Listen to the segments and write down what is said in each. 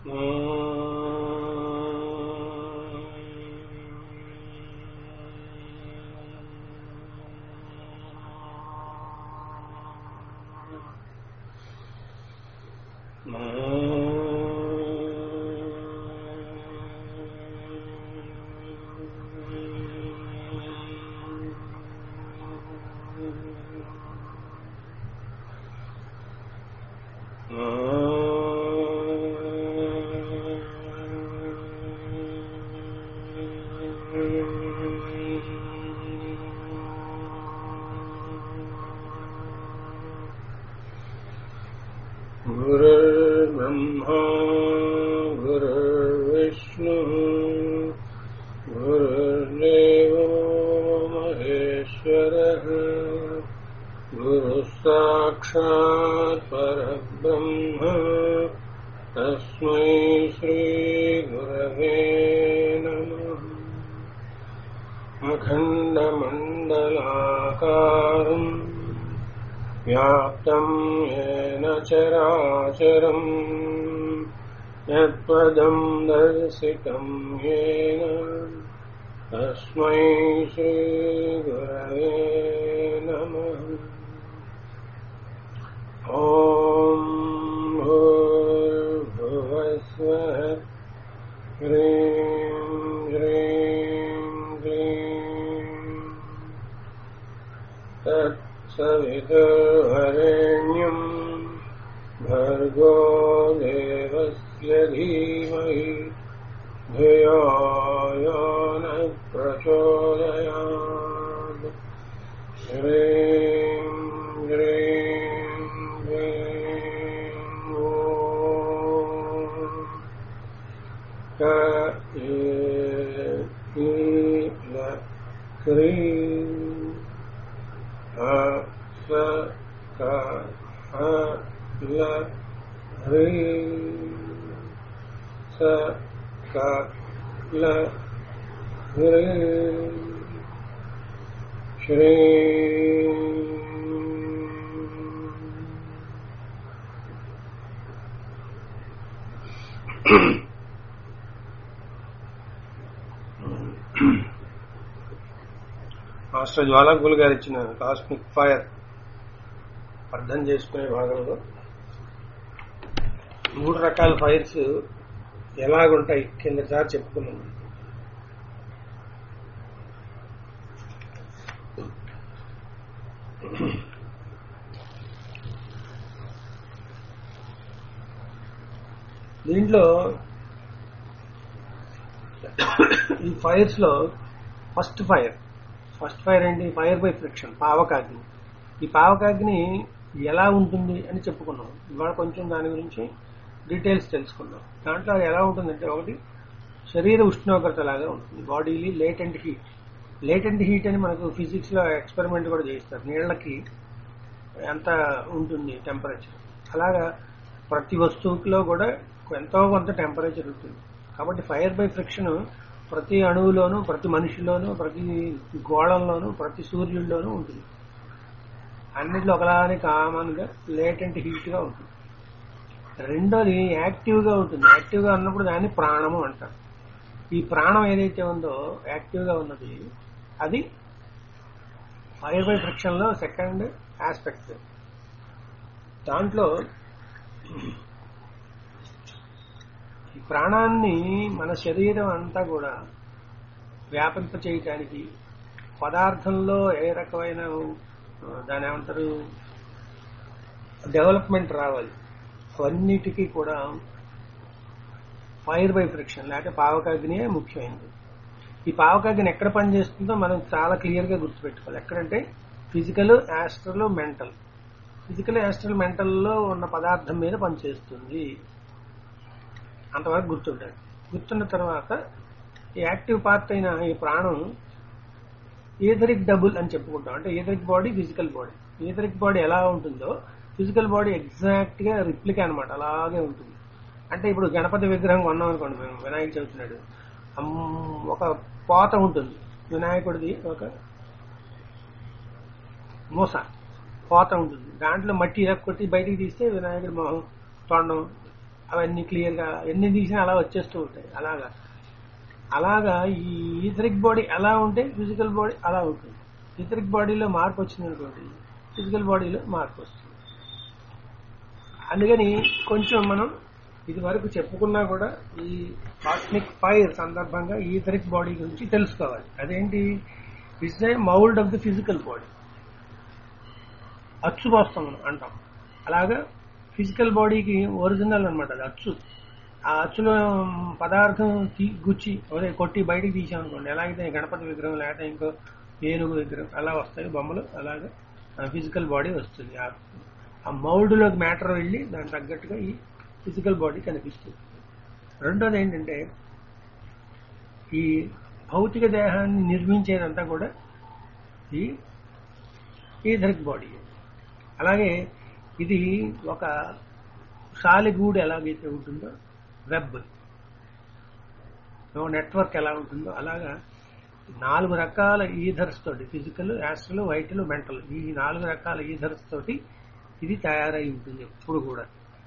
गुरुर्ब्रह्मा गुरुर्विष्णुः गुरुर्देवो महेश्वरः गुरुः साक्षात् परब्रह्म तस्मै श्रीगुरवे नमः अखण्डमण्डलाकारम् व्याप्तम् येन चराचरम् यत्पदम् दर्शितम् येन तस्मै श्रीगुरवे नमः ॐ भूर्भुवस्वः ह्रीं ह्रीं क्लीं तत्सवितुर्वरेण्यम् भर्गो देवस्य धीमहि धियो यो न प्रचोदयात् ह्रीं ह्रीं क्लीं ॐ क ईल क्रीं ह स क ह ल ह्रीं स क ल ह्रीं श्रीं మాస్టర్ జ్వాలాకులు గారు ఇచ్చిన కాస్మిక్ ఫైర్ అర్థం చేసుకునే భాగంలో మూడు రకాల ఫైర్స్ ఎలాగుంటాయి కిందసారి చెప్పుకున్నాం దీంట్లో ఈ ఫైర్స్ లో ఫస్ట్ ఫైర్ ఫస్ట్ ఫైర్ ఏంటి ఫైర్ బై ఫ్రిక్షన్ పావకాగ్ని ఈ పావకాగ్ని ఎలా ఉంటుంది అని చెప్పుకున్నాం ఇవాళ కొంచెం దాని గురించి డీటెయిల్స్ తెలుసుకుందాం దాంట్లో అది ఎలా ఉంటుందంటే ఒకటి శరీర ఉష్ణోగ్రత లాగా ఉంటుంది బాడీಲಿ లేటెంట్ హీట్ లేటెంట్ హీట్ అని మనకు ఫిజిక్స్ లో ఎక్స్పెరిమెంట్ కూడా చేస్తారు నీళ్ళకి ఎంత ఉంటుంది టెంపరేచర్ అలాగా ప్రతి వస్తువులో కూడా ఎంతో కొంత టెంపరేచర్ ఉంటుంది కాబట్టి ఫైర్ బై ఫ్రిక్షన్ ప్రతి అణువులోనూ ప్రతి మనిషిలోనూ ప్రతి గోళంలోనూ ప్రతి సూర్యుల్లోనూ ఉంటుంది అన్నిట్లో ఒకలానే కామన్ గా లేటెంట్ హీట్ గా ఉంటుంది రెండోది యాక్టివ్ గా ఉంటుంది యాక్టివ్ గా ఉన్నప్పుడు దాన్ని ప్రాణము అంటారు ఈ ప్రాణం ఏదైతే ఉందో యాక్టివ్ గా ఉన్నది అది ఫైర్ బై ఫ్రిక్షన్ లో సెకండ్ ఆస్పెక్ట్ దాంట్లో ఈ ప్రాణాన్ని మన శరీరం అంతా కూడా వ్యాపింప చేయటానికి పదార్థంలో ఏ రకమైన ఆ, దాని ఏమంటారు డెవలప్మెంట్ రావాలి అవన్నిటికీ కూడా ఫైర్ బై ఫ్రిక్షన్ లేకపోతే పావకాగ్నియే ముఖ్యమైనది ఈ పావకాగ్ని ఎక్కడ పనిచేస్తుందో మనం చాలా క్లియర్ గా గుర్తుపెట్టుకోవాలి ఎక్కడంటే physical astral mental physical astral mental లో ఉన్న పదార్థం మీద పనిచేస్తుంది అంతవరకు గుర్తుంటాడు గుర్తున్న తర్వాత ఈ యాక్టివ్ పార్ట్ అయిన ఈ ప్రాణం ఏథరిక్ డబుల్ అని చెప్పుకుంటాం అంటే etheric body physical body etheric body ఎలా ఉంటుందో ఫిజికల్ బాడీ ఎగ్జాక్ట్ గా రిప్లిక్ అనమాట అలాగే ఉంటుంది అంటే ఇప్పుడు గణపతి విగ్రహం కొన్నాం అనుకోండి మేము వినాయక చవితి నాడు అమ్, ఒక పోత ఉంటుంది వినాయకుడిది ఒక మూస పోత ఉంటుంది దాంట్లో మట్టి ఇలా కొట్టి బయటికి తీస్తే వినాయకుడి మొహం తొండం అవన్నీ క్లియర్గా ఎన్ని తీసినా అలా వచ్చేస్తూ ఉంటాయి అలాగా అలాగా ఈ ఈథరిక్ బాడీ ఎలా ఉంటే ఫిజికల్ బాడీ అలా ఉంటుంది ఈథరిక్ బాడీలో మార్పు వచ్చింది అనుకోండి ఫిజికల్ బాడీలో మార్పు వస్తుంది అందుకని కొంచెం మనం ఇది వరకు చెప్పుకున్నా కూడా ఈ కాస్మిక్ ఫైర్ సందర్భంగా ఈథరిక్ బాడీ గురించి తెలుసుకోవాలి అదేంటి it's a mould of the physical body అచ్చు పోస్తాం మనం అంటాం అలాగా ఫిజికల్ బాడీకి ఒరిజినల్ అనమాట అది అచ్చు ఆ అచ్చులో పదార్థం తీ గుచ్చి ఒరే కొట్టి బయటికి తీసామనుకోండి ఎలాగైతే గణపతి విగ్రహం లేకపోతే ఇంకో ఏనుగు విగ్రహం అలా వస్తాయి బొమ్మలు అలాగా ఫిజికల్ బాడీ వస్తుంది ఆ- ఆ మౌల్డ్లోకి మ్యాటర్ వెళ్ళి దానికి తగ్గట్టుగా ఈ ఫిజికల్ బాడీ కనిపిస్తుంది రెండోది ఏంటంటే ఈ భౌతిక దేహాన్ని నిర్మించేదంతా కూడా ఈ ఈథరిక్ బాడీ అలాగే ఇది ఒక సాలిగూడు ఎలాగైతే ఉంటుందో వెబ్ నెట్వర్క్ ఎలా ఉంటుందో అలాగా నాలుగు రకాల ఈథర్స్ తోటి ఫిజికల్ యాస్ట్రల్ వైటల్ మెంటల్ ఈ నాలుగు రకాల ఈథర్స్ తోటి ఇది తయారై ఉంటుంది ఎప్పుడు కూడా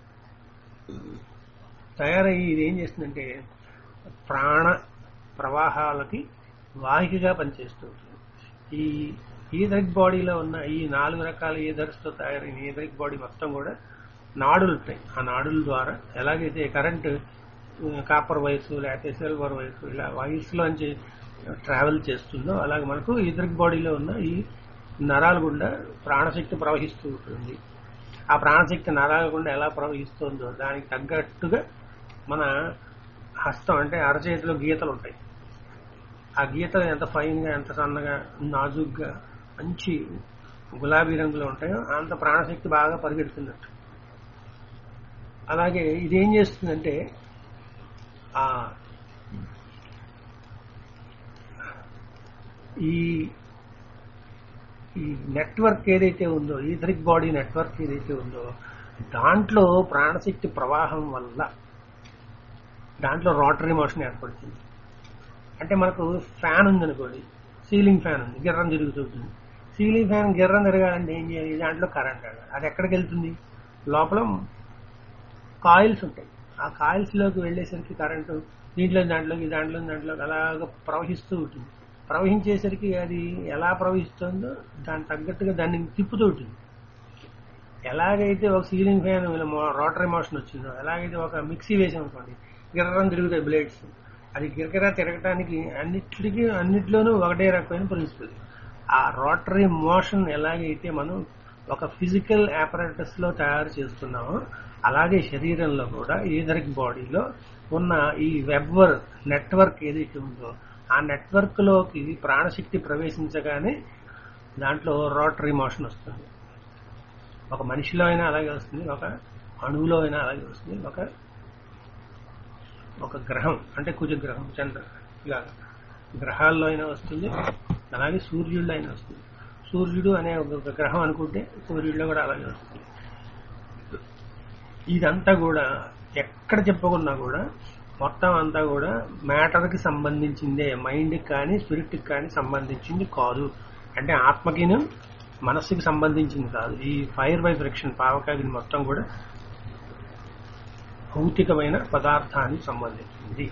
తయారయ్యి ఇది ఏం చేస్తుందంటే ప్రాణ ప్రవాహాలకి వాహికగా పనిచేస్తూ ఉంటుంది ఈ ఈథరిక్ బాడీలో ఉన్న ఈ నాలుగు రకాల ఈథర్స్తో తయారైన ఈథరిక్ బాడీ మొత్తం కూడా నాడులు ఉంటాయి ఆ నాడుల ద్వారా ఎలాగైతే కరెంట్ కాపర్ వైర్స్ లేకపోతే సిల్వర్ వైర్స్ ఇలా వైర్స్ లోంచి ట్రావెల్ చేస్తుందో అలాగే మనకు ఈథరిక్ బాడీలో ఉన్న ఈ నరాల గుండా ప్రాణశక్తి ప్రవహిస్తూ ఉంటుంది ఆ ప్రాణశక్తి నరాల గుండా ఎలా ప్రవహిస్తుందో దానికి తగ్గట్టుగా మన హస్తం అంటే అరచేతిలో గీతలు ఉంటాయి ఆ గీతలు ఎంత ఫైన్ గా ఎంత సన్నగా నాజుగ్గా మంచి గులాబీ రంగులో ఉంటాయో అంత ప్రాణశక్తి బాగా పరిగెడుతున్నట్టు అలాగే ఇది ఏం చేస్తుందంటే ఆ ఈ ఈ నెట్వర్క్ ఏదైతే ఉందో ఈథరిక్ బాడీ నెట్వర్క్ ఏదైతే ఉందో దాంట్లో ప్రాణశక్తి ప్రవాహం వల్ల దాంట్లో రోటరీ మోషన్ ఏర్పడుతుంది అంటే మనకు ఫ్యాన్ ఉందనుకోండి సీలింగ్ ఫ్యాన్ ఉంది గిర్రం తిరుగుతుంటుంది సీలింగ్ ఫ్యాన్ గిర్రం తిరగాలంటే ఏం చేయాలి దాంట్లో కరెంట్ వెళ్ళాలి అది ఎక్కడికి వెళ్తుంది లోపల కాయిల్స్ ఉంటాయి ఆ కాయిల్స్ లోకి వెళ్ళేసరికి కరెంటు దీంట్లో దాంట్లోకి దాంట్లో దాంట్లోకి అలాగ ప్రవహిస్తూ ఉంటుంది ప్రవహించేసరికి అది ఎలా ప్రవహిస్తుందో దానికి తగ్గట్టుగా దాన్ని తిప్పుతూ ఉంటుంది ఎలాగైతే ఒక సీలింగ్ ఫ్యాన్ రోటరీ మోషన్ వచ్చిందో ఎలాగైతే ఒక మిక్సీ వేసాం అనుకోండి గిర్రం తిరుగుతాయి బ్లేడ్స్ అది గిరగిరా తిరగటానికి అన్నిటికీ అన్నిట్లోనూ ఒకటే రకమైన ప్రిన్సిపల్ ఆ రోటరీ మోషన్ ఎలాగైతే మనం ఒక ఫిజికల్ apparatus లో తయారు చేస్తున్నామో అలాగే శరీరంలో కూడా ఈథరిక్ బాడీలో ఉన్న ఈ వెబ్బర్ నెట్వర్క్ ఏదైతే ఉందో ఆ నెట్వర్క్ లోకి ప్రాణశక్తి ప్రవేశించగానే దాంట్లో రోటరీ మోషన్ వస్తుంది ఒక మనిషిలో అయినా అలాగే వస్తుంది ఒక అణువులో అయినా అలాగే వస్తుంది ఒక ఒక గ్రహం అంటే కుజగ్రహం చంద్ర ఇలాగా గ్రహాల్లో అయినా వస్తుంది అలాగే సూర్యుడిలో అయినా వస్తుంది సూర్యుడు అనే ఒక గ్రహం అనుకుంటే సూర్యుడిలో కూడా అలాగే వస్తుంది ఇదంతా కూడా ఎక్కడ చెప్పుకున్నా కూడా మొత్తం అంతా కూడా మ్యాటర్కి సంబంధించిందే మైండ్కి కానీ స్పిరిట్కి కానీ సంబంధించింది కాదు అంటే ఆత్మకిను మనస్సుకి సంబంధించింది కాదు ఈ ఫైర్ బై ఫ్రిక్షన్ పావకాగిని మొత్తం కూడా భౌతికమైన పదార్థానికి సంబంధించింది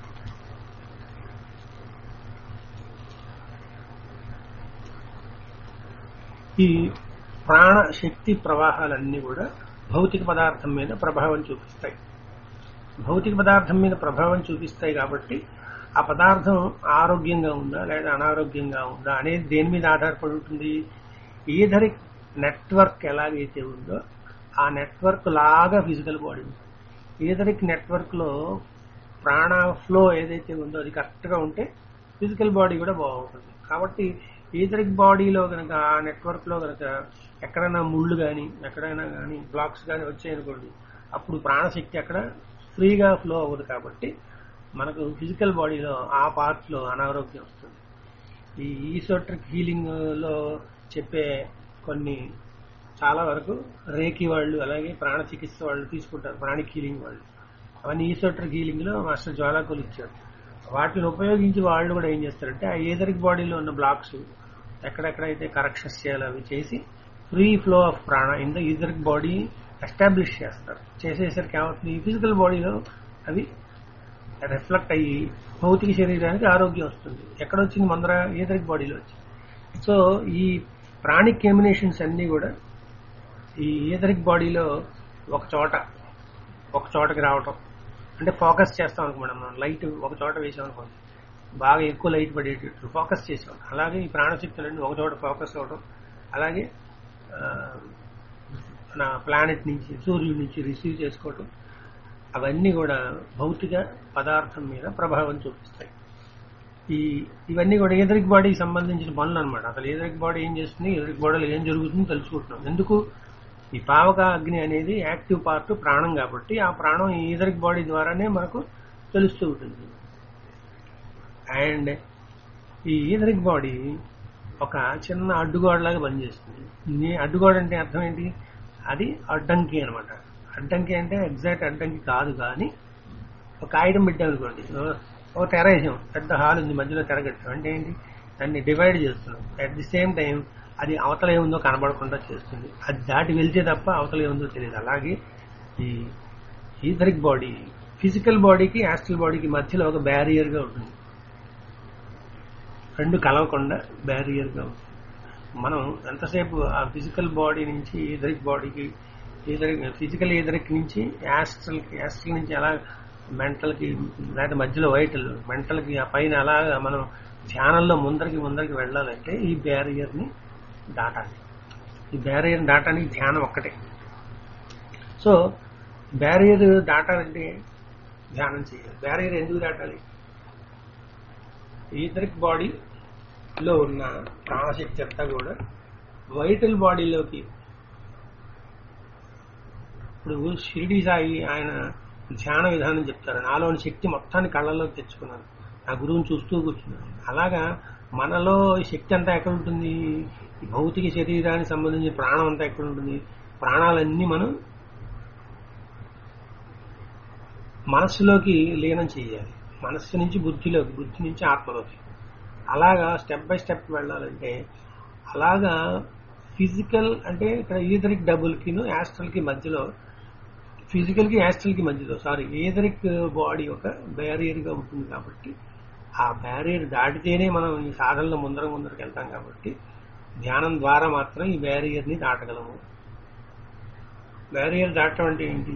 ఈ ప్రాణ శక్తి ప్రవాహాలన్నీ కూడా భౌతిక పదార్థం మీద ప్రభావం చూపిస్తాయి భౌతిక పదార్థం మీద ప్రభావం చూపిస్తాయి కాబట్టి ఆ పదార్థం ఆరోగ్యంగా ఉందా లేదా అనారోగ్యంగా ఉందా అనేది దేని మీద ఆధారపడి ఉంటుంది ఈధరిక్ నెట్వర్క్ ఎలాగైతే ఉందో ఆ నెట్వర్క్ లాగా ఫిజికల్ బాడీ ఉంటుంది ఈధరిక్ నెట్వర్క్ లో ప్రాణ ఫ్లో ఏదైతే ఉందో అది కరెక్ట్ గా ఉంటే ఫిజికల్ బాడీ కూడా బాగుంటుంది కాబట్టి ఈథరిక్ బాడీలో కనుక ఆ నెట్వర్క్ లో కనుక ఎక్కడైనా ముళ్ళు కానీ ఎక్కడైనా కానీ బ్లాక్స్ కానీ వచ్చాయనుకోండి అప్పుడు ప్రాణశక్తి అక్కడ ఫ్రీగా ఫ్లో అవ్వదు కాబట్టి మనకు ఫిజికల్ బాడీలో ఆ పార్ట్ లో అనారోగ్యం వస్తుంది ఈ ఈసోట్రిక్ హీలింగ్ లో చెప్పే కొన్ని చాలా వరకు రేకి వాళ్ళు అలాగే ప్రాణ చికిత్స వాళ్ళు తీసుకుంటారు ప్రాణిక్ హీలింగ్ వాళ్ళు అవన్నీ ఈసోట్రిక్ హీలింగ్ లో మాస్టర్ జ్వాలాకులు ఇచ్చారు వాటిని ఉపయోగించి వాళ్ళు కూడా ఏం చేస్తారంటే ఆ ఏదరిక్ బాడీలో ఉన్న బ్లాక్స్ ఎక్కడెక్కడైతే కరెక్షన్స్ చేయాలో అవి చేసి free flow of prana in the etheric body establish చేస్తారు చేసేసరికి ఏమవుతుంది ఫిజికల్ బాడీలో అవి రిఫ్లెక్ట్ అయ్యి భౌతిక శరీరానికి ఆరోగ్యం వస్తుంది ఎక్కడ వచ్చింది మందర ఏదరికి బాడీలో వచ్చింది సో ఈ ప్రాణిక్ ఎమినేషన్స్ అన్నీ కూడా ఈ ఏదరిక్ బాడీలో ఒక చోట ఒక చోటకి రావటం అంటే ఫోకస్ చేస్తాం అనుకోండి మనం లైట్ ఒక చోట వేసాం అనుకోండి బాగా ఎక్కువ లైట్ పడేటట్టు ఫోకస్ చేసాం అలాగే ఈ ప్రాణశక్తులన్నీ ఒక చోట ఫోకస్ అవడం అలాగే ఆ, నా ప్లానెట్ నుంచి సూర్యుడి నుంచి రిసీవ్ చేసుకోవటం అవన్నీ కూడా భౌతిక పదార్థం మీద ప్రభావం చూపిస్తాయి ఈ ఇవన్నీ కూడా ఏదరిక్ బాడీకి సంబంధించిన పనులు అనమాట అసలు ఏదరిక్ బాడీ ఏం చేస్తుంది ఏదరిక్ బాడీలో ఏం జరుగుతుందో తెలుసుకుంటున్నాం ఎందుకు ఈ పావక అగ్ని అనేది యాక్టివ్ పార్ట్ ప్రాణం కాబట్టి ఆ ప్రాణం ఈ ఏదరిక్ బాడీ ద్వారానే మనకు తెలుస్తూ ఉంటుంది అండ్ ఈ ఈథరిక్ బాడీ ఒక చిన్న అడ్డుగోడలాగా పనిచేస్తుంది ఈ అడ్డుగోడ అంటే అర్థం ఏంటి అది అడ్డంకి అనమాట అడ్డంకి అంటే ఎగ్జాక్ట్ అడ్డంకి కాదు కానీ ఒక ఐటమ్ పెట్టామనుకోండి ఒక తెర వేసాం పెద్ద హాల్ ఉంది మధ్యలో తెర కట్టాం అంటే ఏంటి దాన్ని డివైడ్ చేస్తున్నాం అట్ ది సేమ్ టైం అది అవతల ఏముందో కనబడకుండా చేస్తుంది అది దాటి వెళ్తే తప్ప అవతల ఏముందో తెలియదు అలాగే ఈ ఈథరిక్ బాడీ ఫిజికల్ బాడీకి యాస్ట్రల్ బాడీకి మధ్యలో ఒక బ్యారియర్ గా ఉంటుంది రెండు కలవకుండా బ్యారియర్ గా ఉంటుంది మనం ఎంతసేపు ఆ ఫిజికల్ బాడీ నుంచి ఈథరిక్ బాడీకి ఈథరిక్ ఫిజికల్ ఈథరిక్ నుంచి యాస్ట్రల్ కి యాస్ట్రల్ నుంచి ఎలా మెంటల్ కి లేదా మధ్యలో వైటల్ మెంటల్ కి ఆ పైన అలా మనం ధ్యానంలో ముందరికి ముందరికి వెళ్ళాలంటే ఈ బ్యారియర్ ని దాటాలి ఈ బ్యారియర్ దాటానికి ధ్యానం ఒక్కటే సో బ్యారియర్ దాటాలంటే ధ్యానం చేయాలి బ్యారియర్ ఎందుకు దాటాలి ఈథరిక్ బాడీలో ఉన్న ప్రాణశక్తి అంతా కూడా వైటల్ బాడీలోకి ఇప్పుడు షిరిడి సాయి ఆయన ధ్యాన విధానం చెప్తారు నాలోని శక్తి మొత్తాన్ని కళ్ళలోకి తెచ్చుకున్నాను నా గురువుని చూస్తూ కూర్చున్నాను అలాగా మనలో ఈ శక్తి అంతా ఎక్కడ ఉంటుంది ఈ భౌతిక శరీరానికి సంబంధించిన ప్రాణం అంతా ఎక్కడ ఉంటుంది ప్రాణాలన్నీ మనం మనస్సులోకి లీనం చేయాలి మనస్సు నుంచి బుద్ధిలోకి బుద్ధి నుంచి ఆత్మలోకి అలాగా స్టెప్ బై స్టెప్ వెళ్ళాలంటే అలాగా ఫిజికల్ అంటే ఇక్కడ ఈథరిక్ డబుల్ కిను యాస్ట్రల్ కి మధ్యలో ఫిజికల్ కి యాస్ట్రల్ కి మధ్యలో సారీ ఈథరిక్ బాడీ ఒక బ్యారియర్ గా ఉంటుంది కాబట్టి ఆ బ్యారియర్ దాటితేనే మనం ఈ సాధనలో ముందర ముందరకు వెళ్తాం కాబట్టి ధ్యానం ద్వారా మాత్రం ఈ బ్యారియర్ ని దాటగలము బ్యారియర్ దాటడం అంటే ఏంటి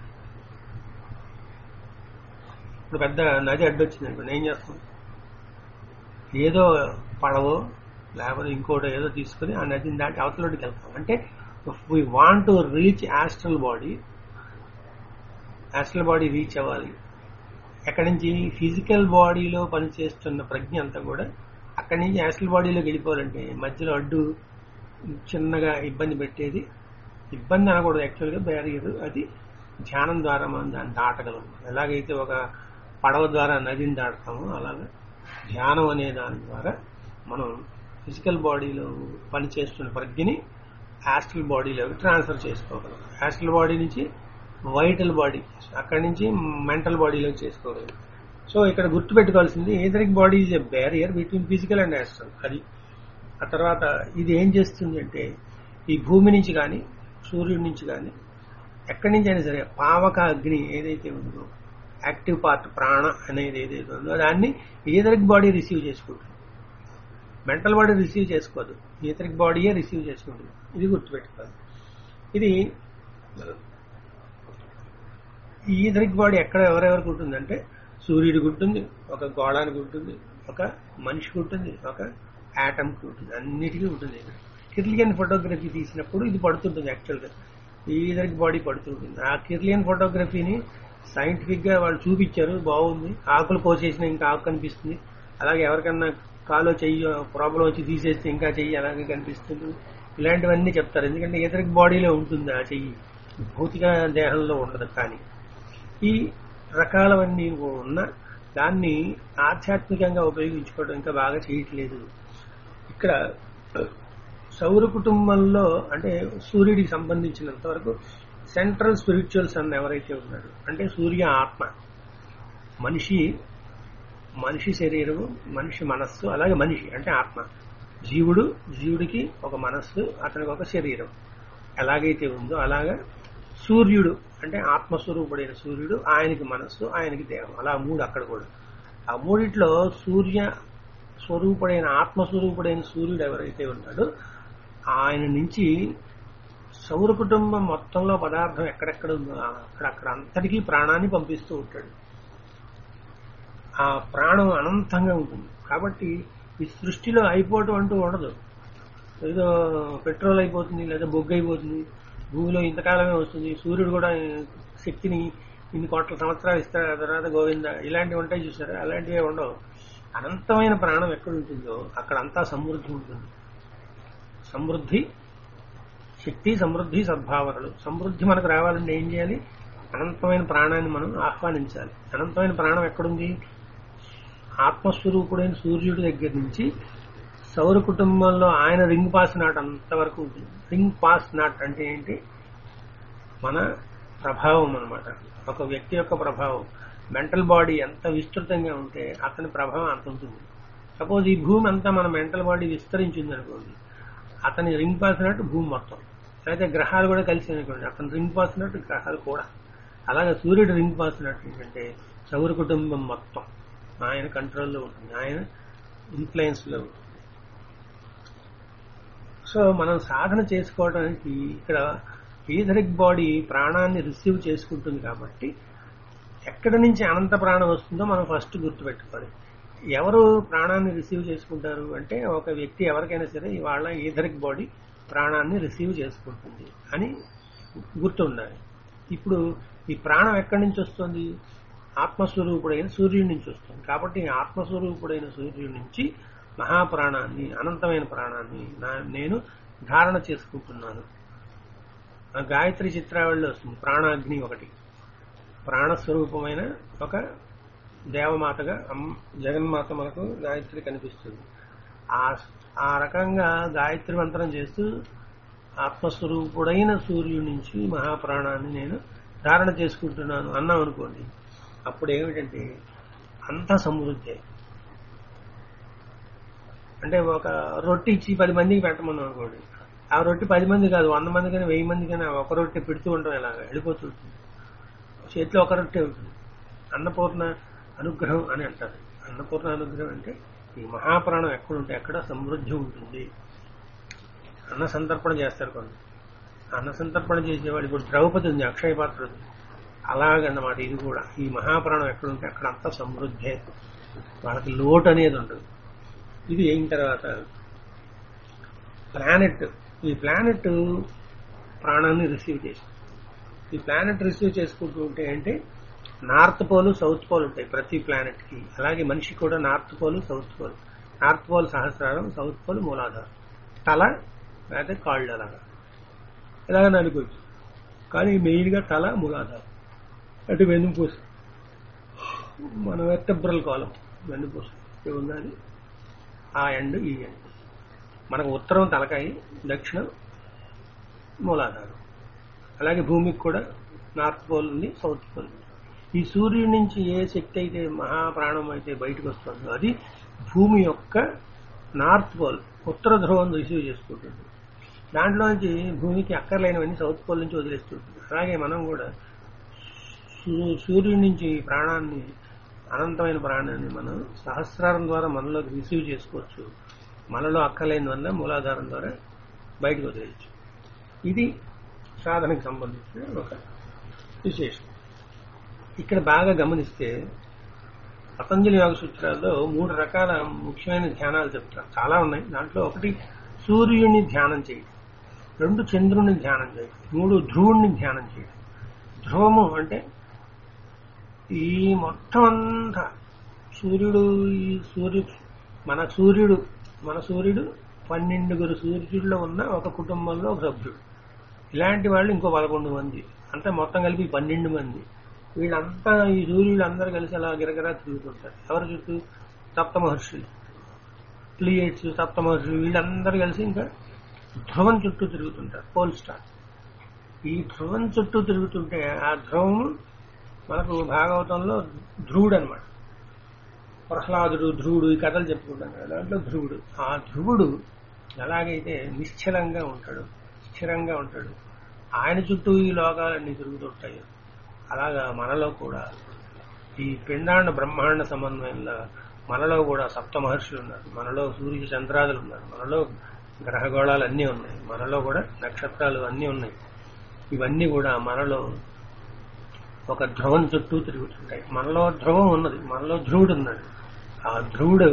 ఇప్పుడు పెద్ద నది అడ్డొచ్చింది అనుకోండి ఏం చేస్తాం ఏదో పడవో లేకపోతే ఇంకోటో ఏదో తీసుకుని ఆ నదిని దాటి అవతలకి వెళ్తాం అంటే we want to reach astral body astral body reach అవ్వాలి ఎక్కడి నుంచి ఫిజికల్ బాడీలో పనిచేస్తున్న ప్రజ్ఞ అంతా కూడా అక్కడి నుంచి యాస్ట్రల్ బాడీలోకి వెళ్ళిపోవాలంటే మధ్యలో అడ్డు చిన్నగా ఇబ్బంది పెట్టేది ఇబ్బంది అనకూడదు యాక్చువల్గా బ్యారియర్ అది ధ్యానం ద్వారా మనం దాన్ని దాటగలం ఎలాగైతే ఒక పడవ ద్వారా నదిని దాటుతామో అలాగే ధ్యానం అనే దాని ద్వారా మనం ఫిజికల్ బాడీలో పనిచేస్తున్న ప్రజ్ఞని యాస్ట్రల్ బాడీలోకి ట్రాన్స్ఫర్ చేసుకోగలం యాస్ట్రల్ బాడీ నుంచి వైటల్ బాడీ అక్కడి నుంచి మెంటల్ బాడీలోకి చేసుకోగలం సో ఇక్కడ గుర్తుపెట్టుకోవాల్సింది etheric body is a barrier between physical and astral అది ఆ తర్వాత ఇది ఏం చేస్తుంది అంటే ఈ భూమి నుంచి కానీ సూర్యుడి నుంచి కానీ ఎక్కడి నుంచి అయినా సరే పావక అగ్ని ఏదైతే ఉందో యాక్టివ్ పార్ట్ ప్రాణ అనేది ఏదైతే ఉందో దాన్ని ఏదరిక్ బాడీ రిసీవ్ చేసుకుంటుంది మెంటల్ బాడీ రిసీవ్ చేసుకోదు ఏథరిక్ బాడీయే రిసీవ్ చేసుకుంటుంది ఇది గుర్తుపెట్టుకోవాలి ఇది ఈ ఈథరిక్ బాడీ ఎక్కడ ఎవరెవరికి ఉంటుందంటే సూర్యుడికి ఉంటుంది ఒక గోళానికి ఉంటుంది ఒక మనిషికి ఉంటుంది ఒక యాటమ్కి ఉంటుంది అన్నిటికీ ఉంటుంది ఇక్కడ కిర్లియన్ ఫోటోగ్రఫీ తీసినప్పుడు ఇది పడుతుంటుంది యాక్చువల్గా ఈ ఈథరిక్ బాడీ పడుతుంటుంది ఆ కిర్లియన్ ఫోటోగ్రఫీని సైంటిఫిక్ గా వాళ్ళు చూపించారు బాగుంది ఆకులు కోసేసిన ఇంకా ఆకు కనిపిస్తుంది అలాగే ఎవరికన్నా కాలో చెయ్యి ప్రాబ్లం వచ్చి తీసేస్తే ఇంకా చెయ్యి అలాగే కనిపిస్తుంది ఇలాంటివన్నీ చెప్తారు ఎందుకంటే ఎదరిక్ బాడీలో ఉంటుంది ఆ చెయ్యి భౌతిక దేహంలో ఉండదు కానీ ఈ రకాలవన్నీ ఉన్న దాన్ని ఆధ్యాత్మికంగా ఉపయోగించుకోవడం ఇంకా బాగా చేయట్లేదు ఇక్కడ సౌర కుటుంబంలో అంటే సూర్యుడికి సంబంధించినంత వరకు సెంట్రల్ స్పిరిచువల్స్ అన్న ఎవరైతే ఉన్నాడు అంటే సూర్య ఆత్మ మనిషి మనిషి శరీరము మనిషి మనస్సు అలాగే మనిషి అంటే ఆత్మ జీవుడు జీవుడికి ఒక మనస్సు అతనికి ఒక శరీరం ఎలాగైతే ఉందో అలాగా సూర్యుడు అంటే ఆత్మస్వరూపుడైన సూర్యుడు ఆయనకి మనస్సు ఆయనకి దేహం అలా మూడు అక్కడ కూడా ఆ మూడిట్లో సూర్య స్వరూపుడైన ఆత్మస్వరూపుడైన సూర్యుడు ఎవరైతే ఉన్నాడో ఆయన నుంచి సౌర కుటుంబం మొత్తంలో పదార్థం ఎక్కడెక్కడ ఉందో అక్కడక్కడ అంతటికీ ప్రాణాన్ని పంపిస్తూ ఉంటాడు ఆ ప్రాణం అనంతంగా ఉంటుంది కాబట్టి ఈ సృష్టిలో అయిపోవటం అంటూ ఉండదు ఏదో పెట్రోల్ అయిపోతుంది లేదా బొగ్గు అయిపోతుంది భూమిలో ఇంతకాలమే వస్తుంది సూర్యుడు కూడా శక్తిని ఇన్ని కోట్ల సంవత్సరాలు ఇస్తాడు ఆ తర్వాత గోవింద ఇలాంటివి ఉంటాయి చూసారా అలాంటివి ఉండవు అనంతమైన ప్రాణం ఎక్కడ ఉంటుందో అక్కడ అంతా సమృద్ధి ఉంటుంది సమృద్ధి శక్తి సమృద్ధి సద్భావనలు సమృద్ధి మనకు రావాలంటే ఏం చేయాలి అనంతమైన ప్రాణాన్ని మనం ఆహ్వానించాలి అనంతమైన ప్రాణం ఎక్కడుంది ఆత్మస్వరూపుడైన సూర్యుడి దగ్గర నుంచి సౌర కుటుంబంలో ఆయన రింగ్ పాస్ నాట్ అంతవరకు ఉంటుంది రింగ్ పాస్ నాట్ అంటే ఏంటి మన ప్రభావం అనమాట ఒక వ్యక్తి యొక్క ప్రభావం మెంటల్ బాడీ ఎంత విస్తృతంగా ఉంటే అతని ప్రభావం అంత ఉంటుంది సపోజ్ ఈ భూమి అంతా మన మెంటల్ బాడీ విస్తరించింది అనుకోండి అతని రింగ్ పాసినట్టు భూమి మొత్తం అయితే గ్రహాలు కూడా కలిసి అనుకోండి అతను రింగ్ పాసినట్టు గ్రహాలు కూడా అలాగే సూర్యుడు రింగ్ పాసినట్టు ఏంటంటే సౌర కుటుంబం మొత్తం ఆయన కంట్రోల్లో ఉంటుంది ఆయన ఇన్ఫ్లుయెన్స్ లో ఉంటుంది సో మనం సాధన చేసుకోవడానికి ఇక్కడ ఈథరిక్ బాడీ ప్రాణాన్ని రిసీవ్ చేసుకుంటుంది కాబట్టి ఎక్కడి నుంచి అనంత ప్రాణం వస్తుందో మనం ఫస్ట్ గుర్తుపెట్టుకోవాలి ఎవరు ప్రాణాన్ని రిసీవ్ చేసుకుంటారు అంటే ఒక వ్యక్తి ఎవరికైనా సరే వాళ్ళ ఈథరిక్ బాడీ ప్రాణాన్ని రిసీవ్ చేసుకుంటుంది అని గుర్తుండాలి ఇప్పుడు ఈ ప్రాణం ఎక్కడి నుంచి వస్తుంది ఆత్మస్వరూపుడైన సూర్యుడి నుంచి వస్తుంది కాబట్టి ఆత్మస్వరూపుడైన సూర్యుడి నుంచి మహాప్రాణాన్ని అనంతమైన ప్రాణాన్ని నా- నేను ధారణ చేసుకుంటున్నాను ఆ గాయత్రి చిత్రావళిలో వస్తుంది ప్రాణాగ్ని ఒకటి ప్రాణస్వరూపమైన ఒక దేవమాతగా అమ్- జగన్మాత మనకు గాయత్రి కనిపిస్తుంది ఆ ఆ రకంగా గాయత్రి మంత్రం చేస్తూ ఆత్మస్వరూపుడైన సూర్యుడి నుంచి మహాప్రాణాన్ని నేను ధారణ చేసుకుంటున్నాను అన్నాం అనుకోండి అప్పుడు ఏమిటంటే అంత సమృద్ధి అంటే ఒక రొట్టె ఇచ్చి పది మందికి పెట్టమన్నాం అనుకోండి ఆ రొట్టె పది మంది కాదు వంద మంది కానీ వెయ్యి మంది కానీ ఒక రొట్టె పెడుతూ ఉంటాం ఇలాగ వెళ్ళిపోతుంటుంది చేతిలో ఒక రొట్టె ఉంటుంది అన్నపూర్ణ అనుగ్రహం అని అంటారు అన్నపూర్ణ అనుగ్రహం అంటే ఈ మహాప్రాణం ఎక్కడుంటే అక్కడ సమృద్ధి ఉంటుంది అన్న సంతర్పణ చేస్తారు కొన్ని అన్న సంతర్పణ చేసేవాడు ఇప్పుడు ద్రౌపది ఉంది అక్షయ పాత్ర ఉంది అలాగన్నమాట ఇది కూడా ఈ మహాప్రాణం ఎక్కడుంటే అక్కడ అంతా సమృద్ధే వాళ్ళకి లోటు అనేది ఉంటుంది ఇది అయిన తర్వాత ప్లానెట్ ఈ ప్లానెట్ ప్రాణాన్ని రిసీవ్ చేసి ఈ ప్లానెట్ రిసీవ్ చేసుకుంటూ ఉంటే అంటే నార్త్ పోల్ సౌత్ పోల్ ఉంటాయి ప్రతి ప్లానెట్ కి అలాగే మనిషి కూడా north pole south pole north pole సహస్రారం సౌత్ పోల్ మూలాధారం తల లేకపోతే కాళ్ళు అలాగా ఇలాగ అనుకోవచ్చు కానీ మెయిన్ గా తల మూలాధారం అటు వెన్నుపూస మన వెత్తబ్రల్ కాలం వెన్నుపూస ఇది ఉన్నది ఆ ఎండ్ ఈ ఎండ్ మనకు ఉత్తరం తలకాయ దక్షిణం మూలాధారం అలాగే భూమికి కూడా నార్త్ పోల్ ఉంది సౌత్ పోల్ ఉంది ఈ సూర్యుడి నుంచి ఏ శక్తి అయితే మహాప్రాణం అయితే బయటకు వస్తుందో అది భూమి యొక్క నార్త్ పోల్ ఉత్తర ధ్రువం రిసీవ్ చేసుకుంటుంది దాంట్లో నుంచి భూమికి అక్కర్లేనివన్నీ సౌత్ పోల్ నుంచి వదిలేస్తుంటుంది అలాగే మనం కూడా సూ- సూర్యుడి నుంచి ప్రాణాన్ని అనంతమైన ప్రాణాన్ని మనం సహస్రారం ద్వారా మనలోకి రిసీవ్ చేసుకోవచ్చు మనలో అక్కలేని వల్ల మూలాధారం ద్వారా బయటకు వదిలేయచ్చు ఇది సాధనకు సంబంధించిన ఒక విశేషం ఇక్కడ బాగా గమనిస్తే పతంజలి యోగ సూత్రాల్లో మూడు రకాల ముఖ్యమైన ధ్యానాలు చెప్తారు చాలా ఉన్నాయి దాంట్లో ఒకటి సూర్యుని ధ్యానం చేయడం రెండు చంద్రుని ధ్యానం చేయడం మూడు ధ్రువుణ్ణి ధ్యానం చేయడం ధ్రువము అంటే ఈ మొత్తం అంతా సూర్యుడు ఈ సూర్యు మన సూర్యుడు మన సూర్యుడు పన్నెండుగురు సూర్యుడిలో ఉన్న ఒక కుటుంబంలో ఒక సభ్యుడు ఇలాంటి వాళ్ళు ఇంకో పదకొండు మంది అంతా మొత్తం కలిపి పన్నెండు మంది వీళ్ళంతా ఈ సూర్యుడు అందరూ కలిసి అలా గిరగిరా తిరుగుతుంటారు ఎవరి చుట్టూ సప్త మహర్షులు ప్లియేట్స్ సప్త మహర్షులు వీళ్ళందరూ కలిసి ఇంకా ధ్రువం చుట్టూ తిరుగుతుంటారు పోల్ స్టార్ ఈ ధ్రువం చుట్టూ తిరుగుతుంటే ఆ ధ్రువము మనకు భాగవతంలో ధ్రువుడు అనమాట ప్రహ్లాదుడు ధ్రువుడు ఈ కథలు చెప్పుకుంటాం కదా దాంట్లో ధ్రువుడు ఆ ధ్రువుడు ఎలాగైతే నిశ్చలంగా ఉంటాడు స్థిరంగా ఉంటాడు ఆయన చుట్టూ ఈ లోకాలన్నీ తిరుగుతుంటాయి అలాగా మనలో కూడా ఈ పిండాండ బ్రహ్మాండ సమన్వయంలో మనలో కూడా సప్త మహర్షులు ఉన్నారు మనలో సూర్య చంద్రాదులు ఉన్నారు మనలో గ్రహగోళాలు అన్నీ ఉన్నాయి మనలో కూడా నక్షత్రాలు అన్నీ ఉన్నాయి ఇవన్నీ కూడా మనలో ఒక ధ్రువం చుట్టూ తిరుగుతుంటాయి మనలో ధ్రువం ఉన్నది మనలో ధ్రువుడు ఉన్నాడు ఆ ధ్రువుడు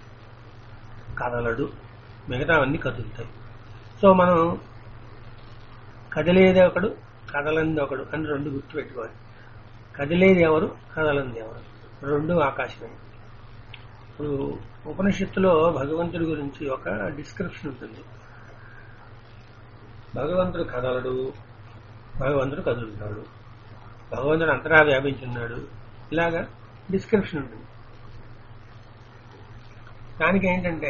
కదలడు మిగతావన్నీ కదులుతాయి సో మనం కదిలేది ఒకడు కదలంది ఒకడు అని రెండు గుర్తుపెట్టుకోవాలి కదిలేది ఎవరు కదలంది ఎవరు రెండు ఆకాశమే ఇప్పుడు ఉపనిషత్తులో భగవంతుడి గురించి ఒక డిస్క్రిప్షన్ ఉంటుంది భగవంతుడు కదలడు భగవంతుడు కదులుతాడు భగవంతుడు అంతరా వ్యాపించున్నాడు ఇలాగా డిస్క్రిప్షన్ ఉంటుంది దానికి ఏంటంటే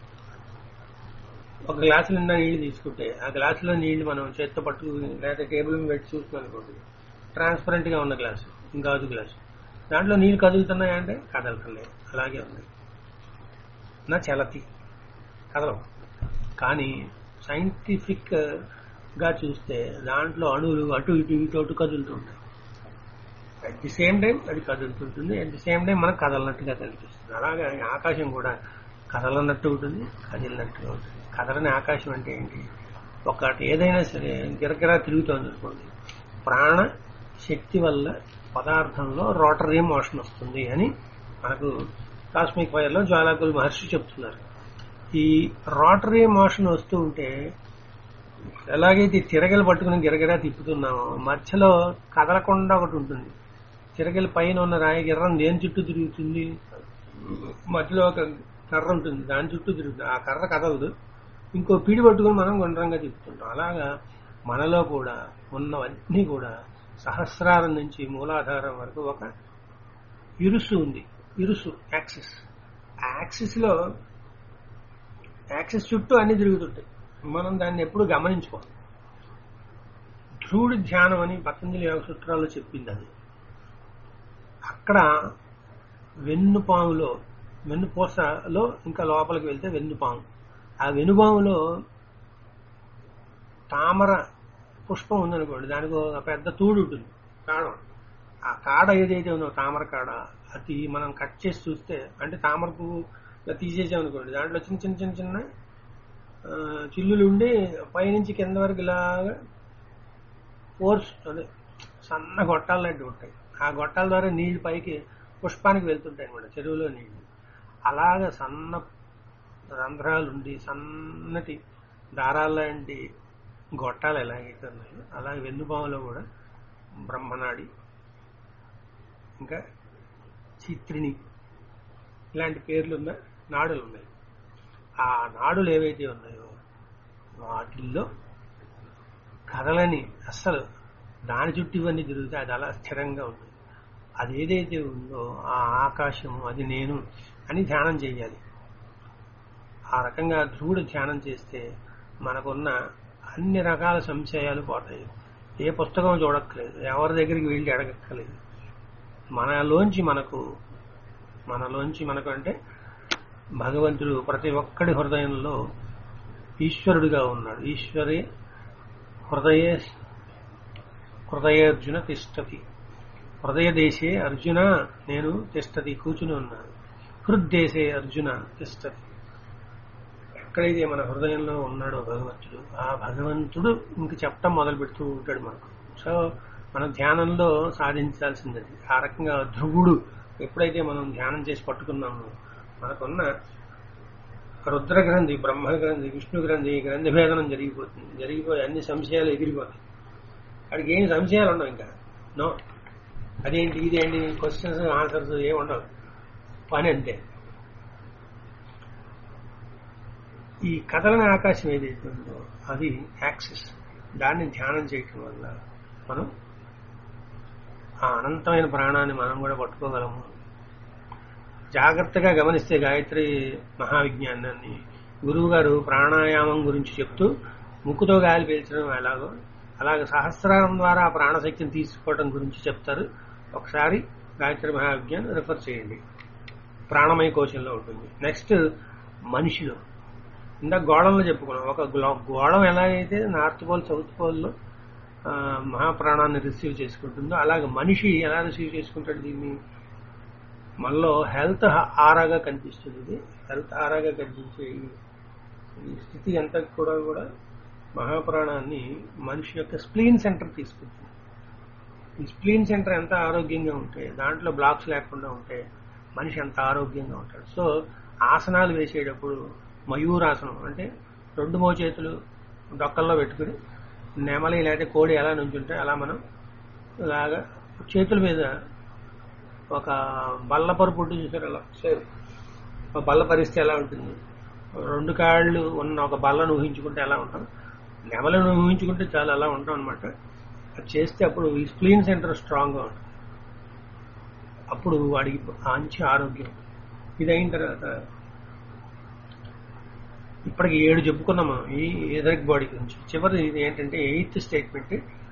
ఒక గ్లాసు నిండా నీళ్లు తీసుకుంటే ఆ గ్లాసులో నీళ్లు మనం చేత్తో పట్టుకుని లేదా టేబుల్ మీద పెట్టి చూస్తున్నాం అనుకోండి ట్రాన్స్పరెంట్ గా ఉన్న గ్లాసు ఇంకాదు గ్లాసు దాంట్లో నీళ్లు కదులుతున్నాయంటే కదలుతున్నాయి అలాగే ఉన్నాయి నా చలతి కదలవు కానీ సైంటిఫిక్ గా చూస్తే దాంట్లో అణువులు అటు ఇటు ఇటు అటు కదులుతుంటాయి అట్ ది సేమ్ టైం అది కదులుతుంటుంది అట్ ది సేమ్ టైం మనకు కదలనట్టుగా కనిపిస్తుంది అలాగే ఆకాశం కూడా కదలనట్టు ఉంటుంది కదిలినట్టుగా ఉంటుంది కదలని ఆకాశం అంటే ఏంటి ఒకటి ఏదైనా సరే గిరగిరా తిరుగుతోంది అనుకోండి ప్రాణ శక్తి వల్ల పదార్థంలో రోటరీ మోషన్ వస్తుంది అని మనకు కాస్మిక్ ఫైర్ లో జ్వాలాకుల్ మహర్షి చెప్తున్నారు ఈ రోటరీ మోషన్ వస్తూ ఉంటే ఎలాగైతే తిరగలు పట్టుకుని గిరగిరా తిప్పుతున్నామో మధ్యలో కదలకుండా ఒకటి ఉంటుంది తిరగలి పైన ఉన్న రాయి గిర్రం దేని చుట్టూ తిరుగుతుంది మధ్యలో ఒక కర్ర ఉంటుంది దాని చుట్టూ తిరుగుతుంది ఆ కర్ర కదలదు ఇంకో పిడి పట్టుకుని మనం గుండ్రంగా తిప్పుతుంటాం అలాగా మనలో కూడా ఉన్నవన్నీ కూడా సహస్రారం నుంచి మూలాధారం వరకు ఒక ఇరుసు ఉంది ఇరుసు యాక్సిస్ ఆ యాక్సిస్ లో యాక్సిస్ చుట్టూ అన్ని తిరుగుతుంటాయి మనం దాన్ని ఎప్పుడు గమనించుకోవాలి ధ్రువుడి ధ్యానం అని పతంజలి యోగ సూత్రాల్లో చెప్పింది అది అక్కడ వెన్నుపాములో వెన్నుపూసలో ఇంకా లోపలికి వెళ్తే వెన్నుపాము ఆ వెనుపాములో తామర పుష్పం ఉందనుకోండి దానికి ఒక పెద్ద తూడు ఉంటుంది కాడం ఆ కాడ ఏదైతే ఉందో తామర కాడ అది మనం కట్ చేసి చూస్తే అంటే తామర పువ్వు ఇలా తీసేసామనుకోండి దాంట్లో చిన్న చిన్న చిన్న చిన్న ఆ, చిల్లులు ఉండి పైనుంచి కింద వరకు ఇలాగా ఫోర్స్ అదే సన్న గొట్టాలు లాంటివి ఉంటాయి ఆ గొట్టాల ద్వారా నీళ్లు పైకి పుష్పానికి వెళ్తుంటాయి అనమాట చెరువులో నీళ్లు అలాగ సన్న రంధ్రాలు ఉండి సన్నటి దారాల లాంటి గొట్టాలు ఎలాగైతే ఉన్నాయో అలాగే వెన్నుపాములో కూడా బ్రహ్మనాడి ఇంకా చిత్రిని ఇలాంటి పేర్లున్న నాడులు ఉన్నాయి ఆ నాడులు ఏవైతే ఉన్నాయో వాటిల్లో కథలని అస్సలు దాని చుట్టూ ఇవన్నీ తిరుగుతాయి అది అలా స్థిరంగా ఉంటుంది అది ఏదైతే ఉందో ఆ ఆకాశం అది నేను అని ధ్యానం చేయాలి ఆ రకంగా ధ్రువుడు ధ్యానం చేస్తే మనకున్న అన్ని రకాల సంశయాలు పోతాయి ఏ పుస్తకం చూడక్కలేదు ఎవరి దగ్గరికి వెళ్ళి అడగక్కలేదు మనలోంచి మనకు మనలోంచి మనకు అంటే భగవంతుడు ప్రతి ఒక్కడి హృదయంలో ఈశ్వరుడిగా ఉన్నాడు ఈశ్వరే హృదయ హృదయార్జున తిష్టతి హృదయ దేశే అర్జున నేను తిష్టతి కూర్చుని ఉన్నాను హృద్దేశే అర్జున తిష్టతి ఎక్కడైతే మన హృదయంలో ఉన్నాడో భగవంతుడు ఆ భగవంతుడు ఇంక చెప్పటం మొదలు పెడుతూ ఉంటాడు మనకు సో మన ధ్యానంలో సాధించాల్సింది అది. ఆ రకంగా ధ్రువుడు ఎప్పుడైతే మనం ధ్యానం చేసి పట్టుకున్నామో మనకున్న రుద్ర గ్రంథి బ్రహ్మ గ్రంథి విష్ణు గ్రంథి ఈ గ్రంథి భేదనం జరిగిపోతుంది జరిగిపోయి అన్ని సంశయాలు ఎగిరిపోతాయి వాడికి ఏం సంశయాలు ఉండవు ఇంకా నో అదేంటి ఇదేంటి క్వశ్చన్స్ ఆన్సర్స్ ఏమి ఉండవు పని అంతే ఈ కథలని ఆకాశం ఏదైతే ఉందో అది యాక్సిస్ దాన్ని ధ్యానం చేయటం వల్ల మనం ఆ అనంతమైన ప్రాణాన్ని మనం కూడా పట్టుకోగలము జాగ్రత్తగా గమనిస్తే గాయత్రి మహావిజ్ఞానాన్ని గురువు గారు ప్రాణాయామం గురించి చెప్తూ ముక్కుతో గాలి పీల్చడం ఎలాగో అలాగే సహస్రారం ద్వారా ఆ ప్రాణశక్తిని తీసుకోవడం గురించి చెప్తారు ఒకసారి గాయత్రి మహావిజ్ఞానం రిఫర్ చేయండి ప్రాణమయ కోశంలో ఉంటుంది నెక్స్ట్ మనిషిలో ఇందాక గోళంలో చెప్పుకున్నాం ఒక గ్లో- గోళం ఎలాగైతే నార్త్ పోల్ సౌత్ పోల్లో ఆ, మహాప్రాణాన్ని రిసీవ్ చేసుకుంటుందో అలాగే మనిషి ఎలా రిసీవ్ చేసుకుంటాడు దీన్ని మనలో హెల్త్ ఆరాగా కనిపిస్తుంది ఇది హెల్త్ ఆరాగా కనిపించే ఈ- ఈ స్థితి అంతా కూడా కూడా మహాప్రాణాన్ని మనిషి యొక్క స్ప్లీన్ సెంటర్ తీసుకుంటుంది ఈ స్ప్లీన్ సెంటర్ ఎంత ఆరోగ్యంగా ఉంటే దాంట్లో బ్లాక్స్ లేకుండా ఉంటే మనిషి అంత ఆరోగ్యంగా ఉంటాడు సో ఆసనాలు వేసేటప్పుడు మయూరాసనం అంటే రెండు మోచేతులు డొక్కల్లో పెట్టుకుని నెమలి లేకపోతే కోడి ఎలా నుంచుంటే అలా మనం ఇలాగా చేతుల మీద ఒక బల్ల పరుపు ఉంటుంది చూసారు అలా సేమ్ ఒక బల్ల పరిస్థితి ఎలా ఉంటుంది రెండు కాళ్ళు ఉన్న ఒక బల్లను ఊహించుకుంటే ఎలా ఉంటాం నెమలను ఊహించుకుంటే చాలా అలా ఉంటాం అనమాట అది చేస్తే అప్పుడు ఈ స్ప్లీన్ సెంటర్ స్ట్రాంగ్గా ఉంటుంది అప్పుడు వాడికి మంచి ఆరోగ్యం ఇది అయిన తర్వాత ఇప్పటికి ఏడు చెప్పుకున్నాము ఈ ఎదరిక్ బాడీ గురించి చివరి ఇది ఏంటంటే ఎయిత్ స్టేట్మెంట్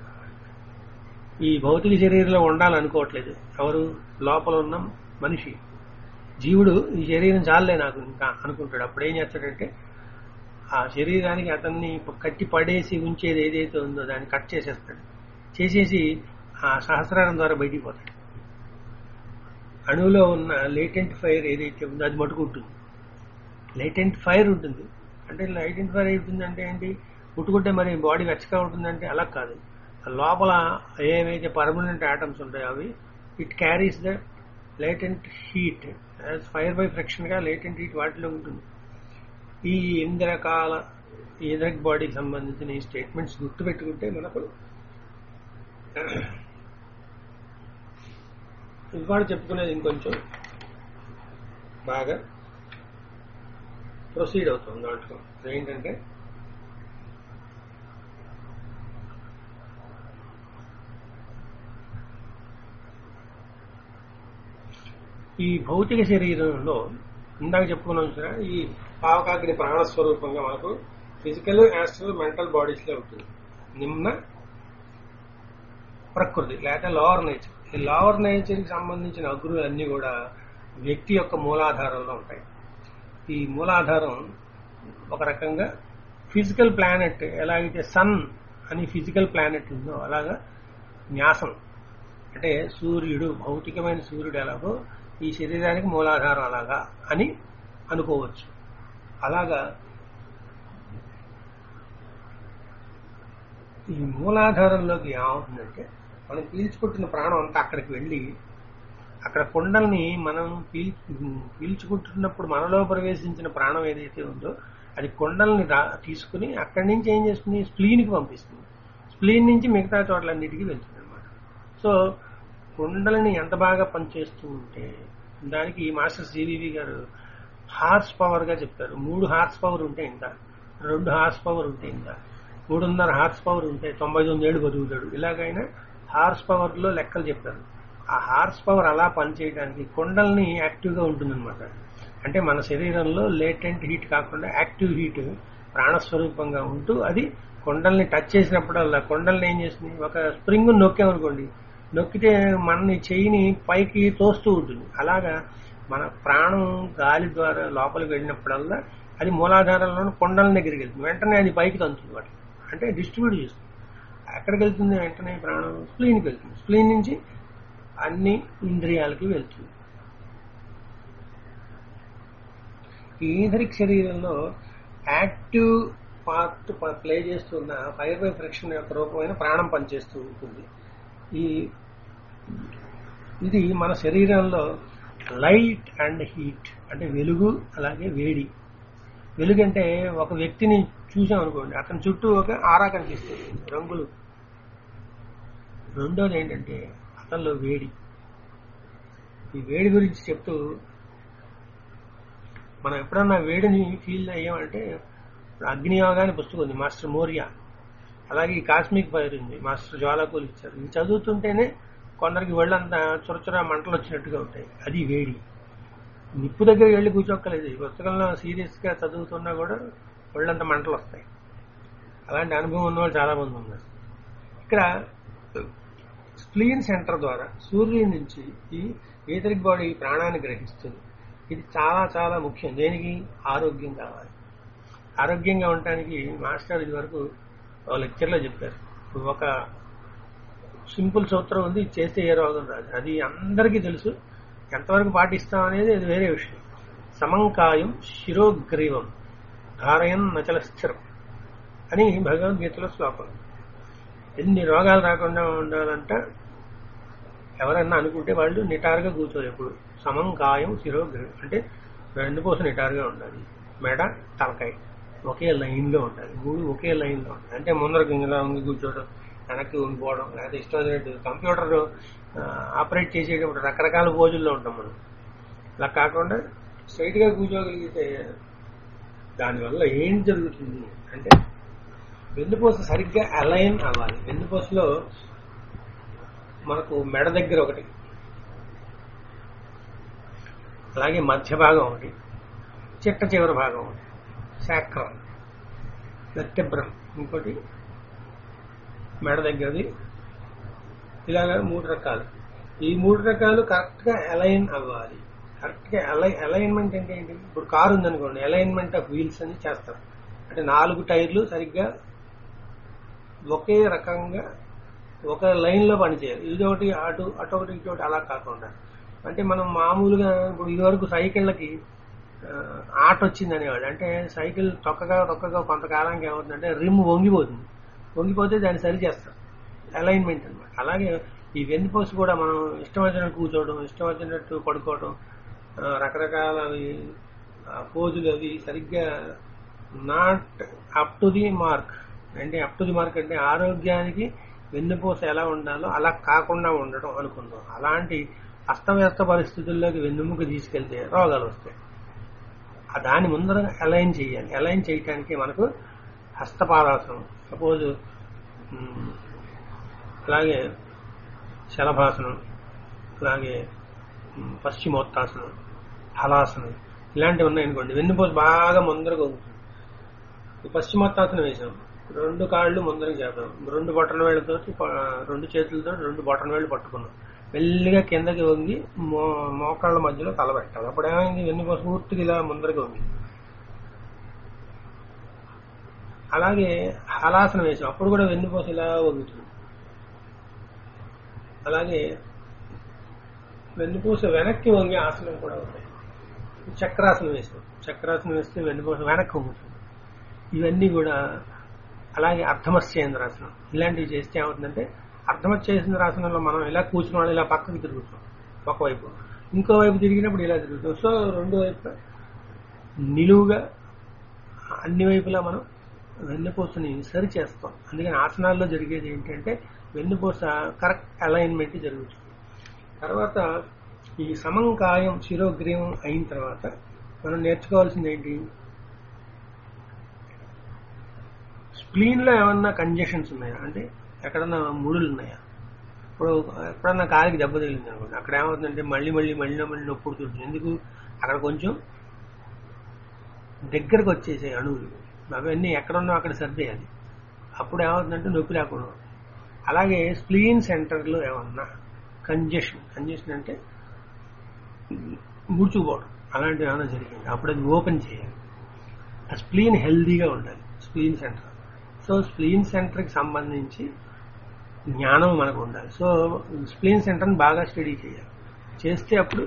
ఈ భౌతిక శరీరంలో ఉండాలనుకోవట్లేదు ఎవరు లోపల ఉన్న మనిషి జీవుడు ఈ శరీరం చాలే నాకు ఇంకా అనుకుంటాడు అప్పుడు ఏం చేస్తాడంటే ఆ శరీరానికి అతన్ని కట్టి పడేసి ఉంచేది ఏదైతే ఉందో దాన్ని కట్ చేసేస్తాడు చేసేసి ఆ సహస్రారం ద్వారా బయటికి పోతాడు అణువులో ఉన్న లేటెంట్ ఫైర్ ఏదైతే ఉందో అది మటుకు ఉంటుంది లైటెంట్ ఫైర్ ఉంటుంది అంటే లైటెంట్ ఫైర్ అవుతుందంటే ఏంటి ముట్టుకుంటే మరి బాడీ వెచ్చగా ఉంటుందంటే అలా కాదు లోపల ఏవైతే పర్మనెంట్ ఆటమ్స్ ఉంటాయో అవి it carries the latent heat fire by friction గా లేటెంట్ హీట్ వాటిలో ఉంటుంది ఈ ఎనిమిది రకాల ఎదరిక్ బాడీకి సంబంధించిన ఈ స్టేట్మెంట్స్ గుర్తుపెట్టుకుంటే మనకు ఇవాళ చెప్పుకునేది ఇంకొంచెం బాగా ప్రొసీడ్ అవుతుంది దాంట్లో ఏంటంటే ఈ భౌతిక శరీరంలో ఇందాక చెప్పుకున్నాం చూసారా ఈ పావకాగ్ని ప్రాణస్వరూపంగా మనకు ఫిజికల్ యాస్ట్రల్ మెంటల్ బాడీస్ లో ఉంటుంది నిమ్న ప్రకృతి లేకపోతే లోవర్ నేచర్ ఈ లోవర్ నేచర్ కి సంబంధించిన అగ్రులు అన్ని కూడా వ్యక్తి యొక్క మూలాధారంలో ఉంటాయి ఈ మూలాధారం ఒక రకంగా ఫిజికల్ ప్లానెట్ ఎలాగైతే సన్ అని ఫిజికల్ ప్లానెట్ ఉందో అలాగా న్యాసం అంటే సూర్యుడు భౌతికమైన సూర్యుడు ఎలాగో ఈ శరీరానికి మూలాధారం అలాగా అని అనుకోవచ్చు అలాగా ఈ మూలాధారంలోకి ఏమవుతుందంటే మనం పీల్చుకుంటున్న ప్రాణం అంతా అక్కడికి వెళ్ళి అక్కడ కుండల్ని మనం పీల్ పీల్చుకుంటున్నప్పుడు మనలో ప్రవేశించిన ప్రాణం ఏదైతే ఉందో అది కుండల్ని రా- తీసుకుని అక్కడి నుంచి ఏం చేస్తుంది స్ప్లీన్కి పంపిస్తుంది స్ప్లీన్ నుంచి మిగతా చోట్లన్నిటికీ వెళ్తుంది అనమాట సో కుండలని ఎంత బాగా పనిచేస్తూ ఉంటే దానికి మాస్టర్ సివివి గారు హార్స్ పవర్ గా చెప్తారు మూడు హార్స్ పవర్ ఉంటే ఇంత రెండు హార్స్ పవర్ ఉంటే ఇంత మూడున్నర హార్స్ పవర్ ఉంటే తొంభై తొమ్మిది ఏళ్ళు బతుకుతాడు ఇలాగైనా హార్స్ పవర్ లో లెక్కలు చెప్పారు ఆ హార్స్ పవర్ అలా పనిచేయడానికి కుండల్ని యాక్టివ్ గా ఉంటుందన్నమాట అంటే మన శరీరంలో లేటెంట్ హీట్ కాకుండా యాక్టివ్ హీట్ ప్రాణస్వరూపంగా ఉంటూ అది కొండల్ని టచ్ చేసినప్పుడల్లా కొండల్ని ఏం చేస్తుంది ఒక స్ప్రింగ్ నొక్కామనుకోండి నొక్కితే మనని చెయ్యిని పైకి తోస్తూ ఉంటుంది అలాగా మన ప్రాణం గాలి ద్వారా లోపలికి వెళ్ళినప్పుడల్లా అది మూలాధారంలో కొండల దగ్గరికి వెళ్తుంది వెంటనే అది పైకి తంతుంది వాటి అంటే డిస్ట్రిబ్యూట్ చేస్తుంది ఎక్కడికి వెళ్తుంది వెంటనే ప్రాణం స్ప్లీన్కి వెళ్తుంది స్ప్లీన్ నుంచి అన్ని ఇంద్రియాలకి వెళ్తుంది ఈ ఈథరిక్ శరీరంలో యాక్టివ్ పార్ట్ ప్లే చేస్తున్న ఫైర్ బై ఫ్రిక్షన్ యొక్క రూపమైన ప్రాణం పనిచేస్తూ ఉంటుంది ఈ ఇది మన శరీరంలో లైట్ అండ్ హీట్ అంటే వెలుగు అలాగే వేడి వెలుగు అంటే ఒక వ్యక్తిని చూసాం అనుకోండి అతని చుట్టూ ఒక ఆరా కనిపిస్తుంది రంగులు రెండోది ఏంటంటే అతనిలో వేడి ఈ వేడి గురించి చెప్తూ మనం ఎప్పుడన్నా వేడిని ఫీల్ అయ్యామంటే అగ్నియోగా అని పుస్తకం ఉంది మాస్టర్ మోరియా అలాగే ఈ కాస్మిక్ ఫైర్ ఉంది మాస్టర్ జ్వాలాకూలు ఇచ్చారు ఇవి చదువుతుంటేనే కొందరికి ఒళ్ళంతా చురచుర మంటలు వచ్చినట్టుగా ఉంటాయి అది వేడి నిప్పు దగ్గరికి వెళ్ళి కూర్చోక్కలేదు ఈ పుస్తకంలో సీరియస్ గా చదువుతున్నా కూడా ఒళ్ళంతా మంటలు వస్తాయి అలాంటి అనుభవం ఉన్న వాళ్ళు చాలా మంది ఉన్నారు ఇక్కడ స్ప్లీన్ సెంటర్ ద్వారా సూర్యుడి నుంచి ఈ ఏథరిక్ బాడీ ప్రాణాన్ని గ్రహిస్తుంది ఇది చాలా చాలా ముఖ్యం దేనికి ఆరోగ్యం కావాలి ఆరోగ్యంగా ఉండటానికి మాస్టర్ ఇది వరకు లెక్చర్లో చెప్పారు ఒక సింపుల్ సూత్రం ఉంది ఇది చేస్తే ఏ రోగం రాదు అది అందరికీ తెలుసు ఎంతవరకు పాటిస్తాం అనేది అది వేరే విషయం సమంకాయం శిరోగ్రీవం ధారయం నచల స్థిరం అని భగవద్గీతలో శ్లోకం ఎన్ని రోగాలు రాకుండా ఉండాలంట ఎవరన్నా అనుకుంటే వాళ్ళు నిటారుగా కూర్చోరు ఎప్పుడు సమం కాయం శిరోగ్రీవం అంటే వెన్నుపూస నిటారుగా ఉండాలి మెడ తలకాయ ఒకే లైన్ లో ఉండాలి మూడు ఒకే లైన్ లో ఉండాలి అంటే ముందరకు ఇందులో ఉంగి కూర్చోవడం వెనక్కి ఉండిపోవడం లేకపోతే ఇష్టం వచ్చినట్టు కంప్యూటర్ ఆపరేట్ చేసేటప్పుడు రకరకాల పోజుల్లో ఉంటాం మనం అలా కాకుండా స్ట్రైట్ గా కూర్చోగలిగితే దానివల్ల ఏం జరుగుతుంది అంటే వెన్నుపూస సరిగ్గా అలైన్ అవ్వాలి వెన్నుపూసలో మనకు మెడ దగ్గర ఒకటి అలాగే మధ్య భాగం ఒకటి చిట్ట చివరి భాగం ఒకటి శాక్రం వెర్టెబ్రం ఇంకోటి మెడ దగ్గరది ఇలాగ మూడు రకాలు ఈ మూడు రకాలు కరెక్ట్ గా అలైన్ అవ్వాలి కరెక్ట్ గా అలై అలైన్మెంట్ అంటే ఏంటి ఇప్పుడు కారు ఉందనుకోండి అలైన్మెంట్ ఆఫ్ వీల్స్ అని చేస్తారు అంటే నాలుగు టైర్లు సరిగ్గా ఒకే రకంగా ఒక లైన్ లో పనిచేయాలి ఇది ఒకటి అటు అటు ఒకటి ఇటు ఒకటి అలా కాకుండా అంటే మనం మామూలుగా ఇప్పుడు ఇదివరకు సైకిళ్ళకి ఆ, ఆట వచ్చింది అనేవాడు అంటే సైకిల్ తొక్కగా తొక్కగా కొంతకాలానికి ఏమవుతుందంటే రిమ్ వంగిపోతుంది వంగిపోతే దాన్ని సరి చేస్తాం అలైన్మెంట్ అన్నమాట అలాగే ఈ వెన్నుపోసి కూడా మనం ఇష్టం వచ్చినట్టు కూర్చోవడం ఇష్టం వచ్చినట్టు పడుకోవడం ఆ, రకరకాల అవి, ఆ, పోజులు అవి సరిగ్గా not up to the mark అంటే అప్ టు ది మార్క్ అంటే ఆరోగ్యానికి వెన్నుపూస ఎలా ఉండాలో అలా కాకుండా ఉండడం అనుకుందాం అలాంటి అస్తవ్యస్త పరిస్థితుల్లోకి వెన్నుముక తీసుకెళ్తే రోగాలు వస్తాయి ఆ దాని ముందర అలైన్ చేయాలి అలైన్ చేయటానికి మనకు హస్తపాదాసనం సపోజ్ అలాగే శలభాసనం అలాగే ఉమ్, పశ్చిమోత్తాసనం హలాసనం ఇలాంటివి ఉన్నాయనుకోండి వెన్నుపోసు బాగా ముందరకు వంగుతుంది ఈ పశ్చిమోత్తాసనం వేసాం రెండు కాళ్ళు ముందరకు చేద్దాం రెండు బొట్టన వేళ్ళతో రెండు చేతులతో రెండు బొట్టన వేళ్ళు పట్టుకున్నాం మెల్లిగా కిందకి వంగి మో మోకాళ్ళ మధ్యలో తల పెట్టాలి అప్పుడు ఏమైంది వెన్నుపోసు పూర్తిగా ఇలా ముందరకు వంగి అలాగే హలాసనం వేసాం అప్పుడు కూడా వెన్నుపోసు ఇలా వంగుతుంది అలాగే వెన్నుపూస వెనక్కి వంగే ఆసనం కూడా ఉన్నాయి చక్రాసనం వేసాం చక్రాసనం వేస్తే వెన్నుపూస వెనక్కి వంగుతుంది ఇవన్నీ కూడా అలాగే అర్ధమస్యేంద్రాసనం ఇలాంటివి చేస్తే ఏమవుతుందంటే అర్ధమస్యేంద్రాసనంలో మనం ఇలా కూర్చున్న వాళ్ళు ఇలా పక్కకి తిరుగుతాం ఒకవైపు ఇంకో వైపు తిరిగినప్పుడు ఇలా తిరుగుతాం సో రెండు వైపు నిలువుగా అన్ని వైపులా మనం వెన్నుపూసని సరి చేస్తాం అందుకని ఆసనాల్లో జరిగేది ఏంటంటే వెన్నుపూస కరెక్ట్ అలైన్మెంట్ జరుగుతుంది తర్వాత ఈ సమంకాయం శిరోగ్రీవం అయిన తర్వాత మనం నేర్చుకోవాల్సింది ఏంటి స్ప్లీన్ లో ఏమన్నా కంజెషన్స్ ఉన్నాయా అంటే ఎక్కడన్నా ముడులు ఉన్నాయా ఇప్పుడు ఎప్పుడన్నా కాలికి దెబ్బ తగిలింది అనుకోండి అక్కడ ఏమవుతుందంటే మళ్ళీ మళ్ళీ మళ్ళీ మళ్ళీ నొప్పి పుడుతుంది ఎందుకు అక్కడ కొంచెం దగ్గరకు వచ్చేసాయి అణువులు అవన్నీ ఎక్కడున్నా అక్కడ సర్దేయాలి అప్పుడు ఏమవుతుందంటే నొప్పి లేకుండా ఉంటుంది. అలాగే స్ప్లీన్ సెంటర్లో ఏమన్నా కంజెషన్ కంజెషన్ అంటే ముడుచుకోవడం అలాంటివి ఏమైనా జరిగింది అప్పుడు అది ఓపెన్ చేయాలి ఆ స్ప్లీన్ హెల్దీగా ఉండాలి స్ప్లీన్ సెంటర్ సో స్ప్లీన్ సెంటర్కి సంబంధించి జ్ఞానం మనకు ఉండాలి సో స్ప్లీన్ సెంటర్ని బాగా స్టడీ చేయాలి చేస్తే అప్పుడు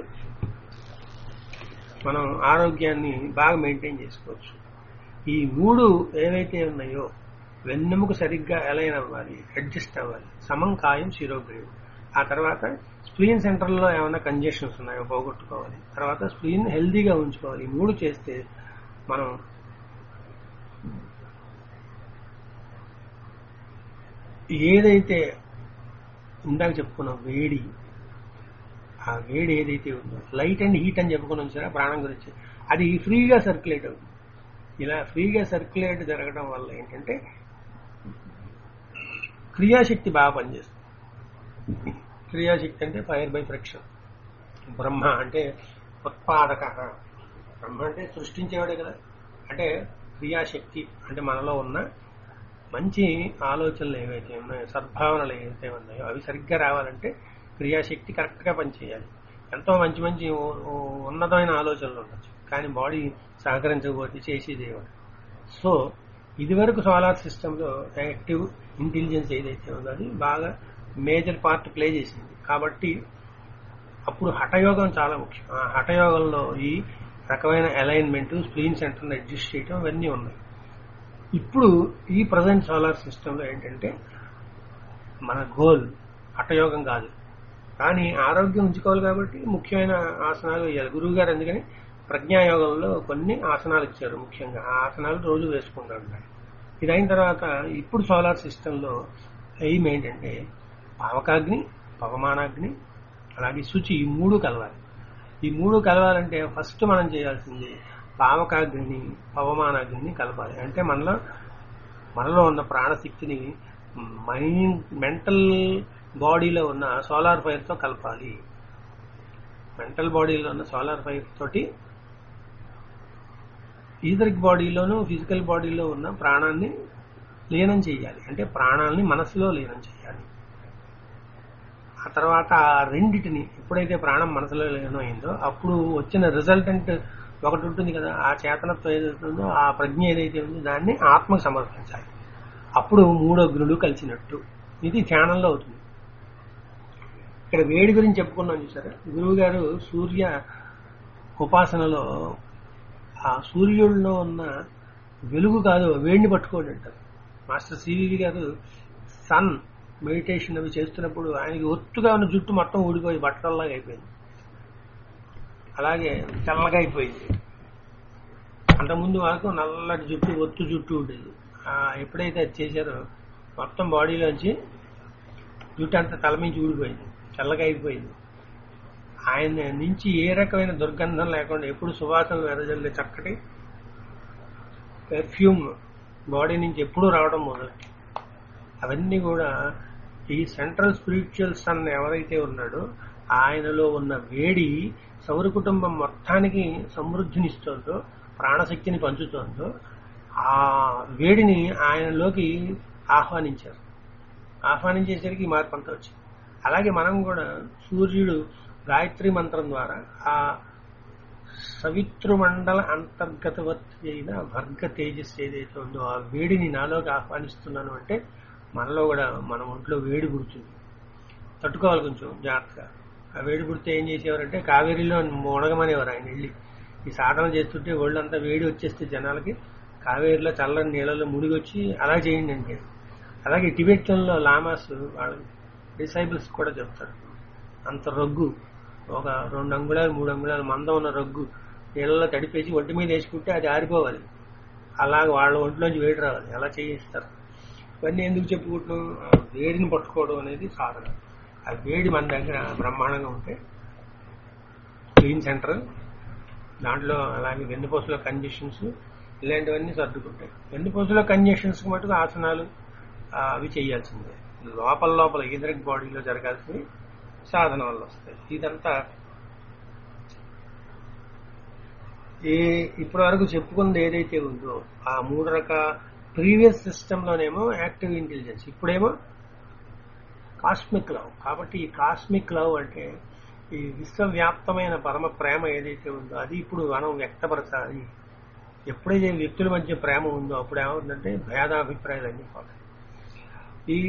మనం ఆరోగ్యాన్ని బాగా మెయింటైన్ చేసుకోవచ్చు ఈ మూడు ఏవైతే ఉన్నాయో వెన్నెముక సరిగ్గా అలైన్ అవ్వాలి అడ్జస్ట్ అవ్వాలి సమం ఖాయం శిరోగ్రీవం ఆ తర్వాత స్ప్లీన్ సెంటర్లో ఏమైనా కంజెషన్స్ ఉన్నాయో పోగొట్టుకోవాలి తర్వాత స్ప్లీన్ హెల్దీగా ఉంచుకోవాలి ఈ మూడు చేస్తే మనం ఏదైతే ఇందాక చెప్పుకున్నాం వేడి ఆ వేడి ఏదైతే ఉందో లైట్ అండ్ హీట్ అని చెప్పుకున్నాం సరే ప్రాణం గురించి అది ఫ్రీగా సర్క్యులేట్ అవుతుంది ఇలా ఫ్రీగా సర్క్యులేట్ జరగడం వల్ల ఏంటంటే క్రియాశక్తి బాగా పనిచేస్తుంది క్రియాశక్తి అంటే ఫైర్ బై ఫ్రిక్షన్ బ్రహ్మ అంటే ఉత్పాదక బ్రహ్మ అంటే సృష్టించేవాడే కదా అంటే క్రియాశక్తి అంటే మనలో ఉన్న మంచి ఆలోచనలు ఏవైతే ఉన్నాయో సద్భావనలు ఏవైతే ఉన్నాయో అవి సరిగ్గా రావాలంటే క్రియాశక్తి కరెక్ట్గా పనిచేయాలి ఎంతో మంచి మంచి ఉ- ఉ- ఉన్నతమైన ఆలోచనలు ఉండొచ్చు కానీ బాడీ సహకరించకపోతే చేసేది ఏమిటి సో ఇదివరకు సోలార్ సిస్టంలో యాక్టివ్ ఇంటెలిజెన్స్ ఏదైతే ఉందో అది బాగా మేజర్ పార్ట్ ప్లే చేసింది కాబట్టి అప్పుడు హఠయోగం చాలా ముఖ్యం ఆ హఠయోగంలో ఈ రకమైన అలైన్మెంట్ స్క్రీన్ సెంటర్ని అడ్జస్ట్ చేయడం ఇవన్నీ ఉన్నాయి ఇప్పుడు ఈ ప్రజెంట్ సోలార్ సిస్టంలో ఏంటంటే మన గోల్ హఠయోగం కాదు కానీ ఆరోగ్యం ఉంచుకోవాలి కాబట్టి ముఖ్యమైన ఆసనాలు వేయాలి గురువు గారు అందుకని ప్రజ్ఞాయోగంలో కొన్ని ఆసనాలు ఇచ్చారు ముఖ్యంగా ఆ ఆసనాలు రోజు వేసుకుంటూ ఉండాలి ఇది అయిన తర్వాత ఇప్పుడు సోలార్ సిస్టంలో ఎయిమ్ ఏంటంటే పావకాగ్ని పవమానాగ్ని అలాగే శుచి ఈ మూడు కలవాలి ఈ మూడు కలవాలంటే ఫస్ట్ మనం చేయాల్సింది పావకాగ్నిని పవమానాగ్నిని కలపాలి అంటే మనలో మనలో ఉన్న ప్రాణశక్తిని మైండ్ మెంటల్ బాడీలో ఉన్న సోలార్ ఫైర్ తో కలపాలి మెంటల్ బాడీలో ఉన్న సోలార్ ఫైర్ తోటి ఈథరిక్ బాడీలోను ఫిజికల్ బాడీలో ఉన్న ప్రాణాన్ని లీనం చేయాలి అంటే ప్రాణాలని మనసులో లీనం చేయాలి ఆ తర్వాత ఆ రెండిటిని ఎప్పుడైతే ప్రాణం మనసులో లీనం అయిందో అప్పుడు వచ్చిన రిజల్టెంట్ ఒకటి ఉంటుంది కదా ఆ చేతనత్వం ఏదైతే ఉందో ఆ ప్రజ్ఞ ఏదైతే ఉందో దాన్ని ఆత్మకు సమర్పించాలి అప్పుడు మూడో గురుడు కలిసినట్టు ఇది ధ్యానంలో అవుతుంది ఇక్కడ వేడి గురించి చెప్పుకున్నాం చూసారా గురువు గారు సూర్య ఉపాసనలో ఆ సూర్యుడిలో ఉన్న వెలుగు కాదు వేడిని పట్టుకోండి అంటారు మాస్టర్ సివివి గారు సన్ మెడిటేషన్ అవి చేస్తున్నప్పుడు ఆయనకి ఒత్తుగా ఉన్న జుట్టు మొత్తం ఊడిపోయి బట్టలలాగా అయిపోయింది అలాగే తెల్లగా అయిపోయింది అంతకుముందు వరకు నల్లటి జుట్టు ఒత్తు జుట్టు ఉండేది ఆ ఎప్పుడైతే అది చేశారో మొత్తం బాడీలోంచి జుట్టు అంతా తలమించి ఊడిపోయింది చల్లగా అయిపోయింది ఆయన నుంచి ఏ రకమైన దుర్గంధం లేకుండా ఎప్పుడు సువాసన వెదజల్లే చక్కటి పెర్ఫ్యూమ్ బాడీ నుంచి ఎప్పుడూ రావడం మొదలు అవన్నీ కూడా ఈ సెంట్రల్ స్పిరిచువల్ సన్ ఎవరైతే ఉన్నాడో ఆయనలో ఉన్న వేడి సౌర కుటుంబం మొత్తానికి సమృద్ధినిస్తుందో ప్రాణశక్తిని పంచుతోందో ఆ వేడిని ఆయనలోకి ఆహ్వానించారు ఆహ్వానించేసరికి ఈ మార్పు అంతా వచ్చింది అలాగే మనం కూడా సూర్యుడు గాయత్రి మంత్రం ద్వారా ఆ సవితృమండల అంతర్గతవత్తి అయిన భర్గ తేజస్సు ఏదైతే ఉందో ఆ వేడిని నాలోకి ఆహ్వానిస్తున్నాను అంటే మనలో కూడా మన ఒంట్లో వేడి పుడుతుంది తట్టుకోవాలి కొంచెం జాగ్రత్తగా ఆ వేడి పుడితే ఏం చేసేవారంటే కావేరీలో మునగమనేవారు ఆయన వెళ్ళి ఈ సాధన చేస్తుంటే ఒళ్ళంతా వేడి వచ్చేస్తే జనాలకి కావేరీలో చల్లని నీళ్ళలో మునిగొచ్చి అలా చేయండి అంటే అలాగే టిబెట్లలో లామాస్ వాళ్ళ డిసైబుల్స్ కూడా చెప్తారు అంత రగ్గు ఒక రెండు అంగుళాలు మూడు అంగుళాలు మందం ఉన్న రగ్గు నీళ్ళలో తడిపేసి ఒంటి మీద వేసుకుంటే అది ఆరిపోవాలి అలాగ వాళ్ళ ఒంట్లోంచి వేడి రావాలి అలా చేయిస్తారు ఇవన్నీ ఎందుకు చెప్పుకుంటున్నాం ఆ వేడిని పట్టుకోవడం అనేది సాధన ఆ వేడి మన దగ్గర బ్రహ్మాండంగా ఉంటే క్లీన్ సెంటర్ దాంట్లో అలాగే వెన్నుపూసలో కంజెషన్స్ ఇలాంటివన్నీ సర్దుకుంటాయి వెన్నుపూసలో కంజెషన్స్ మటుకు ఆసనాలు ఆ, అవి చేయాల్సిందే లోపల లోపల ఈదరిక్ బాడీలో జరగాల్సినవి సాధన వల్ల వస్తాయి ఇదంతా ఏ ఇప్పటి వరకు చెప్పుకుంది ఏదైతే ఉందో ఆ మూడు రకాల ప్రీవియస్ సిస్టమ్ లోనేమో యాక్టివ్ ఇంటెలిజెన్స్ ఇప్పుడేమో కాస్మిక్ లవ్ కాబట్టి ఈ కాస్మిక్ లవ్ అంటే ఈ విశ్వవ్యాప్తమైన పరమ ప్రేమ ఏదైతే ఉందో అది ఇప్పుడు మనం వ్యక్తపరచాలి ఎప్పుడైతే వ్యక్తుల మధ్య ప్రేమ ఉందో అప్పుడు ఏమవుతుందంటే భేదాభిప్రాయాలు అన్ని పోతాయి ఈ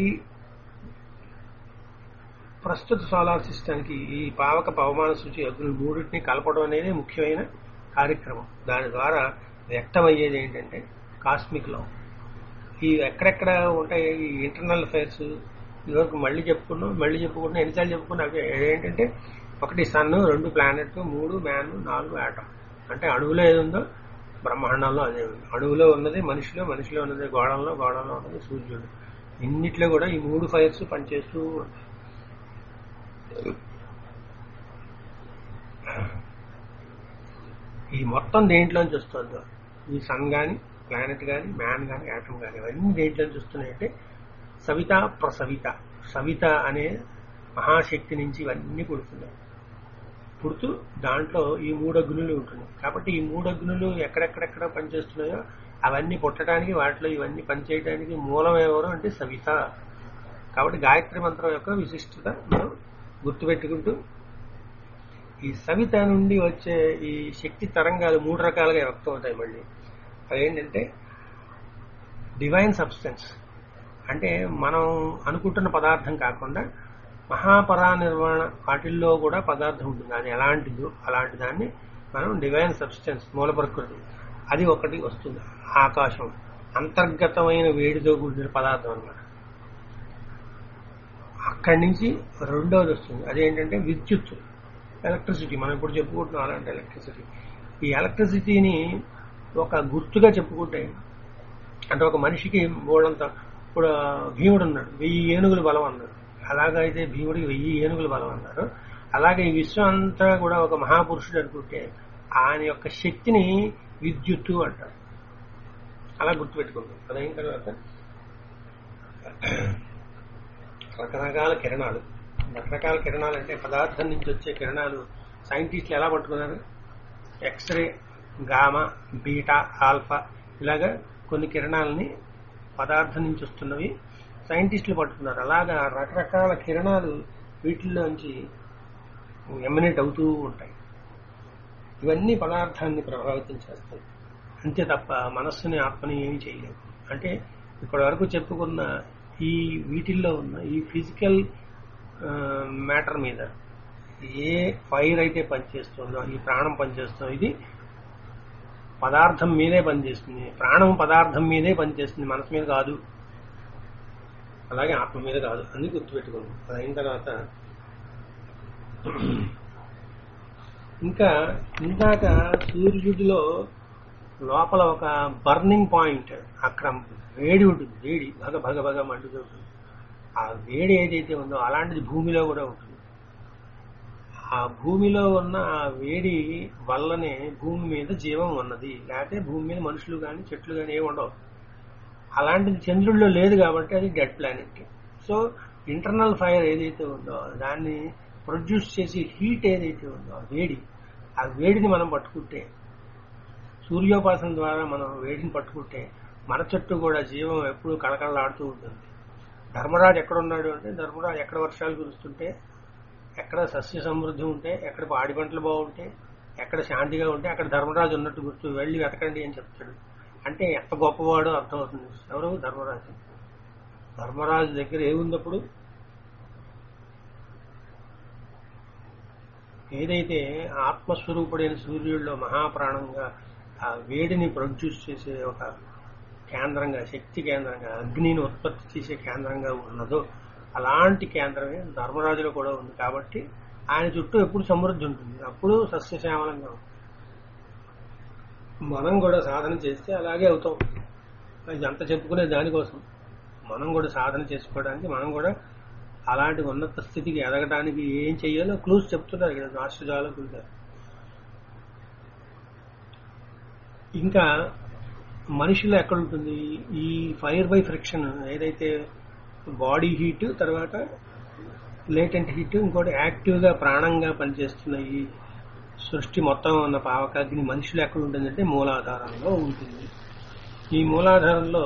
ప్రస్తుత సోలార్ సిస్టమ్కి ఈ పావక పవమాన సూచి అగ్నులు మూడింటిని కలపడం అనేది ముఖ్యమైన కార్యక్రమం దాని ద్వారా వ్యక్తమయ్యేది ఏంటంటే కాస్మిక్ లవ్ ఈ ఎక్కడెక్కడ ఉంటాయి ఈ ఇంటర్నల్ అఫైర్స్ ఇదివరకు మళ్ళీ చెప్పుకున్నాం మళ్ళీ చెప్పుకున్నాం ఎన్నిసార్లు చెప్పుకున్నాం అవి ఏంటంటే ఒకటి సన్ రెండు ప్లానెట్ మూడు మ్యాన్ నాలుగు ఆటం అంటే అణువులో ఏది ఉందో బ్రహ్మాండంలో అదే ఉంది అణువులో ఉన్నది మనిషిలో మనిషిలో ఉన్నది గోడంలో గోడంలో ఉన్నది సూర్యుడు ఇన్నిట్లో కూడా ఈ మూడు ఫైర్స్ పనిచేస్తూ ఉంటాయి ఈ మొత్తం దేంట్లోంచి వస్తుందో ఈ సన్ గాని ప్లానెట్ గాని మ్యాన్ గాని యాటమ్ గాని ఇవన్నీ దేంట్లోంచి వస్తున్నాయంటే సవిత ప్రసవిత సవిత అనే మహాశక్తి నుంచి ఇవన్నీ పుడుతున్నాయి పుడుతూ దాంట్లో ఈ మూడు అగ్నులు ఉంటున్నాయి కాబట్టి ఈ మూడు అగ్నులు ఎక్కడెక్కడెక్కడ పనిచేస్తున్నాయో అవన్నీ పుట్టడానికి వాటిలో ఇవన్నీ పనిచేయడానికి మూలం ఎవరు అంటే సవిత కాబట్టి గాయత్రి మంత్రం యొక్క విశిష్టత మనం గుర్తుపెట్టుకుంటూ ఈ సవిత నుండి వచ్చే ఈ శక్తి తరంగాలు మూడు రకాలుగా వ్యక్తం అవుతాయి మళ్ళీ అవేంటంటే డివైన్ సబ్స్టెన్స్ అంటే మనం అనుకుంటున్న పదార్థం కాకుండా మహాపరానిర్వాణ వాటిల్లో కూడా పదార్థం ఉంటుంది అది ఎలాంటిదో అలాంటి దాన్ని మనం డివైన్ సబ్స్టెన్స్ మూల ప్రకృతి అది ఒకటి వస్తుంది ఆకాశం అంతర్గతమైన వేడితో కూడిన పదార్థం అన్నమాట అక్కడి నుంచి రెండవది వస్తుంది అదేంటంటే విద్యుత్ ఎలక్ట్రిసిటీ మనం ఇప్పుడు చెప్పుకుంటున్నాం అలాంటి ఎలక్ట్రిసిటీ ఈ ఎలక్ట్రిసిటీని ఒక గుర్తుగా చెప్పుకుంటే అంటే ఒక మనిషికి మూడంత ఇప్పుడు భీముడు ఉన్నాడు వెయ్యి ఏనుగుల బలం అన్నాడు అలాగైతే భీముడికి వెయ్యి ఏనుగుల బలం అన్నారు అలాగే ఈ విశ్వం అంతా కూడా ఒక మహాపురుషుడు అనుకుంటే ఆయన యొక్క శక్తిని విద్యుత్తు అంటారు అలా గుర్తుపెట్టుకుంటాం అదైన తర్వాత రకరకాల కిరణాలు రకరకాల కిరణాలు అంటే పదార్థం నుంచి వచ్చే కిరణాలు సైంటిస్టులు ఎలా పట్టుకున్నారు ఎక్స్రే గామా బీటా ఆల్ఫా ఇలాగా కొన్ని కిరణాలని పదార్థం నుంచి వస్తున్నవి సైంటిస్టులు పట్టుకున్నారు అలాగా రకరకాల కిరణాలు వీటిల్లోంచి ఎమినేట్ అవుతూ ఉంటాయి ఇవన్నీ పదార్థాన్ని ప్రభావితం చేస్తాయి అంతే తప్ప మనస్సుని ఆత్మని ఏమి చేయలేవు అంటే ఇప్పటి వరకు చెప్పుకున్న ఈ వీటిల్లో ఉన్న ఈ ఫిజికల్ మ్యాటర్ మీద ఏ ఫైర్ అయితే పనిచేస్తుందో ఈ ప్రాణం పనిచేస్తుందో ఇది పదార్థం మీదే పనిచేస్తుంది ప్రాణం పదార్థం మీదే పనిచేస్తుంది మనసు మీద కాదు అలాగే ఆత్మ మీద కాదు అని గుర్తుపెట్టుకోండి అది అయిన తర్వాత ఇంకా ఇందాక సూర్యుడిలో లోపల ఒక బర్నింగ్ పాయింట్ అక్కడ వేడి ఉంటుంది వేడి భగ భగ భగ మండుతూ ఉంటుంది ఆ వేడి ఏదైతే ఉందో అలాంటిది భూమిలో కూడా ఉంటుంది ఆ భూమిలో ఉన్న ఆ వేడి వల్లనే భూమి మీద జీవం ఉన్నది లేకపోతే భూమి మీద మనుషులు కానీ చెట్లు కానీ ఏమి ఉండవు అలాంటిది చంద్రుడిలో లేదు కాబట్టి అది dead planet so internal fire ఏదైతే ఉందో దాన్ని ప్రొడ్యూస్ చేసి హీట్ ఏదైతే ఉందో ఆ వేడి ఆ వేడిని మనం పట్టుకుంటే సూర్యోపాసన ద్వారా మనం వేడిని పట్టుకుంటే మన చుట్టూ కూడా జీవం ఎప్పుడూ కళకళలాడుతూ ఉంటుంది ధర్మరాజు ఎక్కడ ఉన్నాడు అంటే ధర్మరాజు ఎక్కడ వర్షాలు కురుస్తుంటే ఎక్కడ సస్య సమృద్ధి ఉంటే ఎక్కడ పాడి పంటలు బాగుంటే ఎక్కడ శాంతిగా ఉంటే అక్కడ ధర్మరాజు ఉన్నట్టు గుర్తు వెళ్ళి వెతకండి అని చెప్తాడు అంటే ఎంత గొప్పవాడో అర్థమవుతుంది ఎవరు ధర్మరాజు ధర్మరాజు దగ్గర ఏముందప్పుడు ఏదైతే ఆత్మస్వరూపుడైన సూర్యుడిలో మహాప్రాణంగా ఆ వేడిని ప్రొడ్యూస్ చేసే ఒక కేంద్రంగా శక్తి కేంద్రంగా అగ్నిని ఉత్పత్తి చేసే కేంద్రంగా ఉన్నదో అలాంటి కేంద్రమే ధర్మరాజులో కూడా ఉంది కాబట్టి ఆయన చుట్టూ ఎప్పుడు సమృద్ధి ఉంటుంది అప్పుడు సస్యశ్యామలంగా ఉంటుంది మనం కూడా సాధన చేస్తే అలాగే అవుతాం ఇదంతా చెప్పుకునే దానికోసం మనం కూడా సాధన చేసుకోవడానికి మనం కూడా అలాంటి ఉన్నత స్థితికి ఎదగడానికి ఏం చెయ్యాలో క్లూస్ చెప్తున్నారు కదా ఆశ్చర్యాలకు ఇంకా మనిషిలో ఎక్కడ ఉంటుంది ఈ ఫైర్ బై ఫ్రిక్షన్ ఏదైతే బాడీ హీట్ తర్వాత లేటెంట్ హీట్ ఇంకోటి యాక్టివ్గా ప్రాణంగా పనిచేస్తున్న ఈ సృష్టి మొత్తం ఉన్న పావకాగ్ని మనుషులు ఎక్కడ ఉంటుందంటే మూలాధారంలో ఉంటుంది ఈ మూలాధారంలో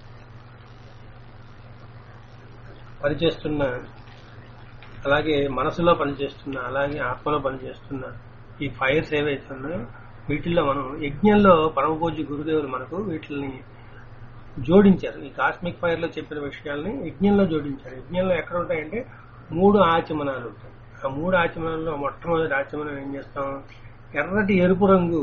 పనిచేస్తున్న అలాగే మనసులో పనిచేస్తున్న అలాగే ఆత్మలో పనిచేస్తున్న ఈ ఫైర్స్ ఏవైతే ఉన్నాయో వీటిల్లో మనం యజ్ఞంలో పరమపూజ్య గురుదేవులు మనకు వీటిని జోడించారు ఈ కాస్మిక్ ఫైర్ లో చెప్పిన విషయాల్ని యజ్ఞంలో జోడించారు యజ్ఞంలో ఎక్కడ ఉంటాయంటే మూడు ఆచమనాలు ఉంటాయి ఆ మూడు ఆచమనాల్లో మొట్టమొదటి ఆచమనం ఏం చేస్తాం ఎర్రటి ఎరుపు రంగు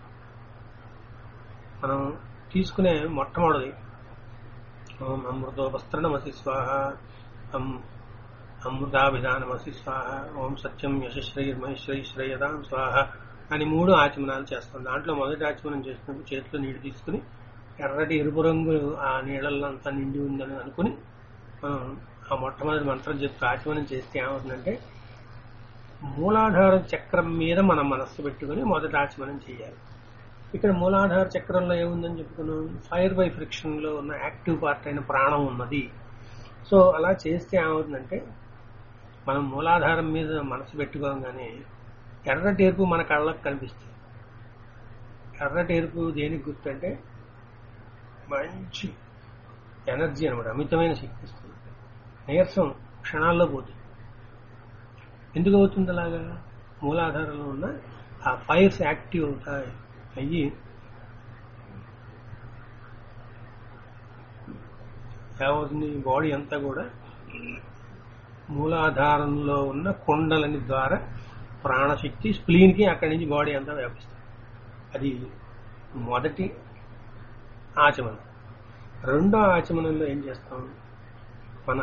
మనం తీసుకునే మొట్టమొదటి ఓం అమృతోపస్త్రణమసి స్వాహ అం అమృతాభిధానమసి స్వాహ ఓం సత్యం యశశ్రయమహిశ్రయదాం స్వాహ అని మూడు ఆచమనాలు చేస్తాం దాంట్లో మొదటి ఆచమనం చేసినప్పుడు చేతిలో నీళ్లు తీసుకుని ఎర్రటి ఎరుపు రంగు ఆ నీళ్ళల్లో అంతా నిండి ఉందని అనుకుని మనం ఆ మొట్టమొదటి మంత్రం చెప్తూ ఆచమనం చేస్తే ఏమవుతుందంటే మూలాధార చక్రం మీద మనం మనస్సు పెట్టుకుని మొదటి ఆచమనం చేయాలి ఇక్కడ మూలాధార చక్రంలో ఏముందని చెప్పుకున్నాం ఫైర్ బై ఫ్రిక్షన్ లో ఉన్న యాక్టివ్ పార్ట్ అయిన ప్రాణం ఉన్నది సో అలా చేస్తే ఏమవుతుందంటే మనం మూలాధారం మీద మనసు పెట్టుకోగానే ఎర్రటి ఎరుపు మన కళ్ళకు కనిపిస్తుంది ఎర్రటి ఎరుపు దేనికి గుర్తు అంటే మంచి ఎనర్జీ అనమాట అమితమైన శక్తి ఇస్తుంది నీరసం క్షణాల్లో పోతుంది ఎందుకు అవుతుంది అలాగా మూలాధారంలో ఉన్న ఆ ఫైర్స్ యాక్టివ్ అవుతాయి అయ్యి ఏమవుతుంది బాడీ అంతా కూడా మూలాధారంలో ఉన్న కుండలని ద్వారా ప్రాణశక్తి స్ప్లీన్ కి అక్కడి నుంచి బాడీ అంతా వ్యాపిస్తుంది అది మొదటి ఆచమనం రెండో ఆచమనంలో ఏం చేస్తాం మన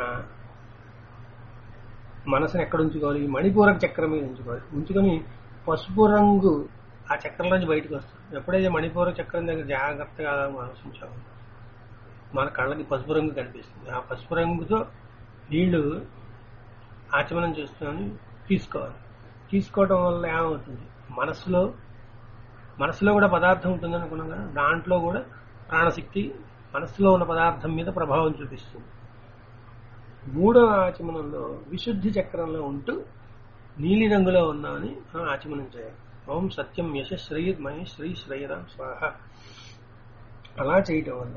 మనసుని ఎక్కడ ఉంచుకోవాలి మణిపూరక చక్రం మీద ఉంచుకోవాలి ఉంచుకొని పసుపు రంగు ఆ చక్రంలోంచి బయటకు వస్తాం ఎప్పుడైతే మణిపూరక చక్రం దగ్గర జాగ్రత్తగా మనసు ఉంచాము మన కళ్ళకి పసుపు రంగు కనిపిస్తుంది ఆ పసుపు రంగుతో నీళ్లు ఆచమనం చేస్తున్నామని తీసుకోవాలి తీసుకోవడం వల్ల ఏమవుతుంది మనసులో మనసులో కూడా పదార్థం ఉంటుంది అనుకున్నాం కదా దాంట్లో కూడా ప్రాణశక్తి మనసులో ఉన్న పదార్థం మీద ప్రభావం చూపిస్తుంది మూడవ ఆచమనంలో విశుద్ధి చక్రంలో ఉంటూ నీలి రంగులో ఉన్నామని మనం ఆచమనం చేయాలి ఓం సత్యం యశ శ్రీర్ మహే శ్రీ శ్రీరామ్ స్వాహ అలా చేయటం వల్ల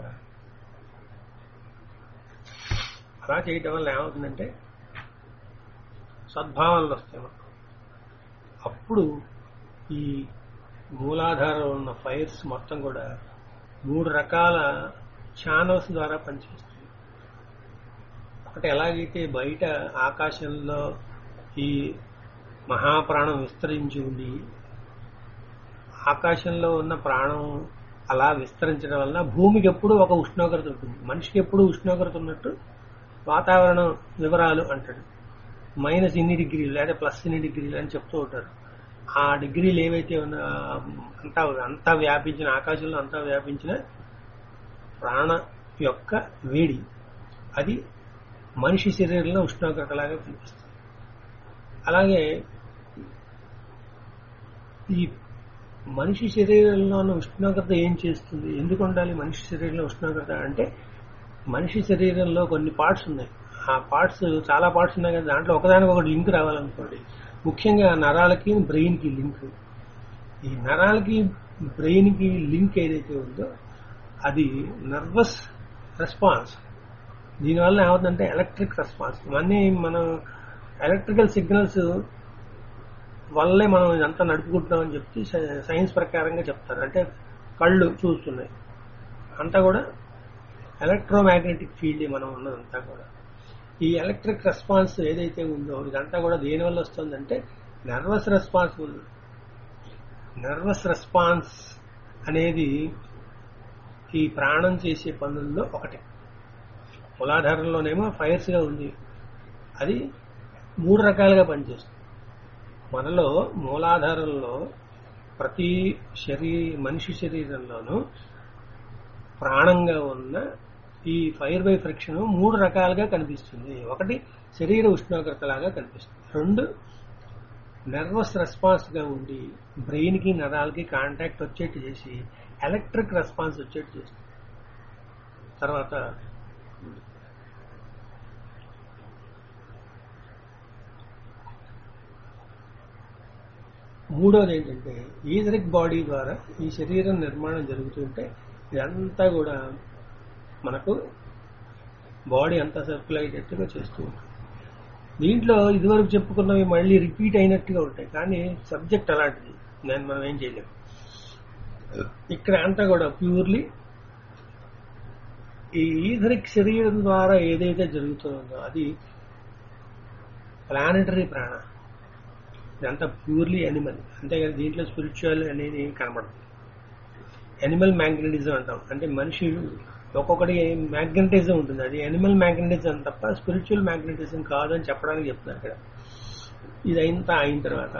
అలా చేయటం వల్ల ఏమవుతుందంటే సద్భావనలు వస్తాయి మనకు అప్పుడు ఈ మూలాధారంలో ఉన్న ఫైర్స్ మొత్తం కూడా మూడు రకాల ఛానల్స్ ద్వారా పనిచేస్తుంది ఒకటి ఎలాగైతే బయట ఆకాశంలో ఈ మహాప్రాణం విస్తరించి ఉండి ఆకాశంలో ఉన్న ప్రాణం అలా విస్తరించడం వల్ల భూమికి ఎప్పుడు ఒక ఉష్ణోగ్రత ఉంటుంది మనిషికి ఎప్పుడు ఉష్ణోగ్రత ఉన్నట్టు వాతావరణం వివరాలు అంటాడు మైనస్ ఇన్ని డిగ్రీలు లేదా ప్లస్ ఇన్ని డిగ్రీలు అని చెప్తూ ఉంటారు ఆ డిగ్రీలు ఏవైతే ఉన్నా అంతా అంతా వ్యాపించిన ఆకాశంలో అంతా వ్యాపించిన ప్రాణ యొక్క వేడి అది మనిషి శరీరంలో ఉష్ణోగ్రతలాగా కనిపిస్తుంది అలాగే ఈ మనిషి శరీరంలో ఉన్న ఉష్ణోగ్రత ఏం చేస్తుంది ఎందుకు ఉండాలి మనిషి శరీరంలో ఉష్ణోగ్రత అంటే మనిషి శరీరంలో కొన్ని పార్ట్స్ ఉన్నాయి ఆ పార్ట్స్ చాలా పార్ట్స్ ఉన్నాయి కదా దాంట్లో ఒకదానికి ఒకటి లింక్ రావాలనుకోండి ముఖ్యంగా నరాలకి బ్రెయిన్ కి లింక్ ఈ నరాలకి బ్రెయిన్ కి లింక్ ఏదైతే ఉందో అది నర్వస్ రెస్పాన్స్ దీనివల్ల ఏమవుతుందంటే ఎలక్ట్రిక్ రెస్పాన్స్ ఇవన్నీ మనం ఎలక్ట్రికల్ సిగ్నల్స్ వల్లే మనం ఇదంతా నడుపుకుంటున్నామని చెప్పి సైన్స్ ప్రకారంగా చెప్తారు అంటే కళ్ళు చూస్తున్నాయి అంతా కూడా ఎలక్ట్రోమాగ్నెటిక్ ఫీల్డ్ మనం ఉన్నదంతా కూడా ఈ ఎలక్ట్రిక్ రెస్పాన్స్ ఏదైతే ఉందో ఇదంతా కూడా దేని వల్ల వస్తుందంటే నర్వస్ రెస్పాన్స్ నర్వస్ రెస్పాన్స్ అనేది ఈ ప్రాణం చేసే పనుల్లో ఒకటి మూలాధారంలోనేమో ఫైర్స్ గా ఉంది అది మూడు రకాలుగా పనిచేస్తుంది మనలో మూలాధారంలో ప్రతి శరీ మనిషి శరీరంలోనూ ప్రాణంగా ఉన్న ఈ ఫైర్ బై ఫ్రిక్షన్ మూడు రకాలుగా కనిపిస్తుంది ఒకటి శరీర ఉష్ణోగ్రత లాగా కనిపిస్తుంది రెండు నర్వస్ రెస్పాన్స్ గా ఉండి బ్రెయిన్ కి నరాలకి కాంటాక్ట్ వచ్చేట్టు చేసి ఎలక్ట్రిక్ రెస్పాన్స్ వచ్చేట్టు చేస్తుంది తర్వాత మూడోది ఏంటంటే ఈథరిక్ బాడీ ద్వారా ఈ శరీరం నిర్మాణం జరుగుతుంటే ఇదంతా కూడా మనకు బాడీ అంతా సర్కుల్ అయ్యేటట్టుగా చేస్తూ ఉంటుంది దీంట్లో ఇదివరకు చెప్పుకున్నవి మళ్ళీ రిపీట్ అయినట్టుగా ఉంటాయి కానీ సబ్జెక్ట్ అలాంటిది దాన్ని మనం ఏం చేయలేము ఇక్కడ అంతా కూడా ప్యూర్లీ ఈ ఈథరిక్ శరీరం ద్వారా ఏదైతే జరుగుతుందో అది ప్లానటరీ ప్రాణ ఇదంతా ప్యూర్లీ అనిమల్ అంతేగాని దీంట్లో స్పిరిచువల్ అనేది కనబడదు అనిమల్ మ్యాగ్నెటిజం అంటాం అంటే మనిషి ఒక్కొక్కటి మ్యాగ్నెటిజం ఉంటుంది అది అనిమల్ మ్యాగ్నెటిజం తప్ప స్పిరిచువల్ మ్యాగ్నెటిజం కాదు అని చెప్పడానికి చెప్తున్నారు ఇక్కడ ఇది అయినంత అయిన తర్వాత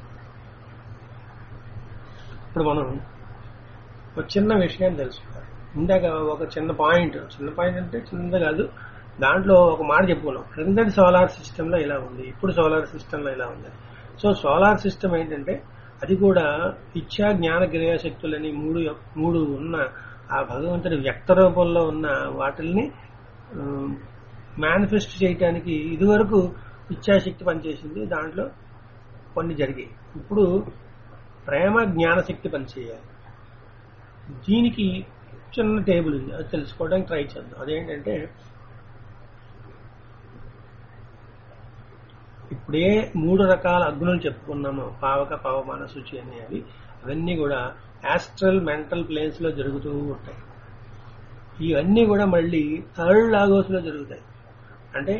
ఇప్పుడు మనం ఒక చిన్న విషయం తెలుసుకోవాలి ఇందాక ఒక చిన్న పాయింట్ చిన్న పాయింట్ అంటే చిన్నది కాదు దాంట్లో ఒక మాట చెప్పుకున్నాం క్రిందటి సోలార్ సిస్టమ్ లో ఇలా ఉంది ఇప్పుడు సోలార్ సిస్టమ్ లో ఇలా ఉంది సో సోలార్ సిస్టమ్ ఏంటంటే అది కూడా ఇచ్ఛా జ్ఞాన క్రియాశక్తులని మూడు మూడు ఉన్న ఆ భగవంతుడి వ్యక్త రూపంలో ఉన్న వాటిల్ని మేనిఫెస్ట్ చేయటానికి ఇదివరకు ఇచ్ఛాశక్తి పనిచేసింది దాంట్లో కొన్ని జరిగాయి ఇప్పుడు ప్రేమ జ్ఞానశక్తి పనిచేయాలి దీనికి చిన్న టేబుల్ ఉంది అది తెలుసుకోవడానికి ట్రై చేద్దాం అదేంటంటే ఇప్పుడే మూడు రకాల అగ్నులు చెప్పుకున్నాము పావక పవమాన శుచి అనేవి అవన్నీ కూడా యాస్ట్రల్ మెంటల్ ప్లేన్స్ లో జరుగుతూ ఉంటాయి ఇవన్నీ కూడా మళ్ళీ థర్డ్ లాగోస్ లో జరుగుతాయి అంటే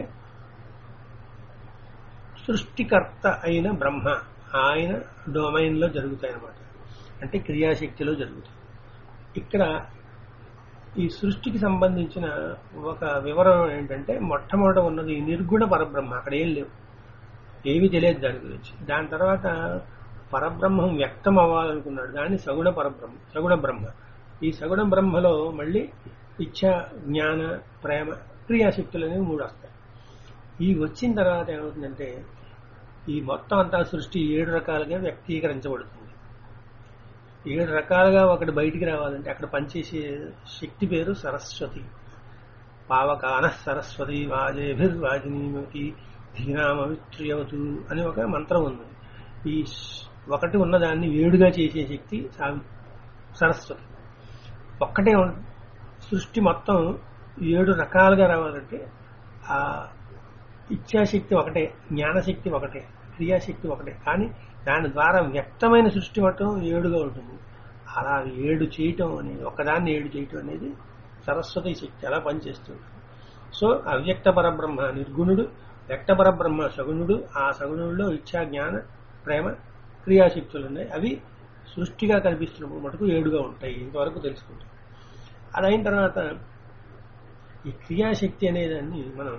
సృష్టికర్త అయిన బ్రహ్మ ఆయన డొమైన్ లో జరుగుతాయి అన్నమాట అంటే క్రియాశక్తిలో జరుగుతాయి ఇక్కడ ఈ సృష్టికి సంబంధించిన ఒక వివరం ఏంటంటే మొట్టమొదట ఉన్నది నిర్గుణ పరబ్రహ్మ అక్కడ ఏం లేవు ఏమీ తెలియదు దాని గురించి దాని తర్వాత పరబ్రహ్మం వ్యక్తం అవ్వాలనుకున్నాడు దాన్ని సగుణ పరబ్రహ్మ సగుణ బ్రహ్మ ఈ సగుణ బ్రహ్మలో మళ్ళీ ఇచ్ఛ జ్ఞాన ప్రేమ క్రియాశక్తులు అనేవి మూడు వస్తాయి ఈ వచ్చిన తర్వాత ఏమవుతుందంటే ఈ మొత్తం అంతా సృష్టి ఏడు రకాలుగా వ్యక్తీకరించబడుతుంది ఏడు రకాలుగా ఒకటి బయటికి రావాలంటే అక్కడ పనిచేసే శక్తి పేరు సరస్వతి పావకాన సరస్వతి వాజేభిర్వాజినీమకి ధీనామవిత్రియవతు అని ఒక మంత్రం ఉంది ఈ స్- ఒకటి ఉన్నదాన్ని ఏడుగా చేసే శక్తి సావి సరస్వతి ఒక్కటే ఉం- సృష్టి మొత్తం ఏడు రకాలుగా రావాలంటే ఆ ఇచ్ఛాశక్తి ఒకటే జ్ఞానశక్తి ఒకటే క్రియాశక్తి ఒకటే కానీ దాని ద్వారా వ్యక్తమైన సృష్టి మొత్తం ఏడుగా ఉంటుంది అలా ఏడు చేయటం అనేది ఒకదాన్ని ఏడు చేయటం అనేది సరస్వతి శక్తి అలా పనిచేస్తుంది సో అవ్యక్త పరబ్రహ్మ నిర్గుణుడు వ్యక్త పరబ్రహ్మ సగుణుడు ఆ సగుణుడిలో ఇచ్ఛా జ్ఞాన ప్రేమ క్రియాశక్తులు ఉన్నాయి అవి సృష్టిగా కనిపిస్తున్నప్పుడు మటుకు ఏడుగా ఉంటాయి ఇంతవరకు తెలుసుకుంటాం అది అయిన తర్వాత ఈ క్రియాశక్తి అనేదాన్ని మనం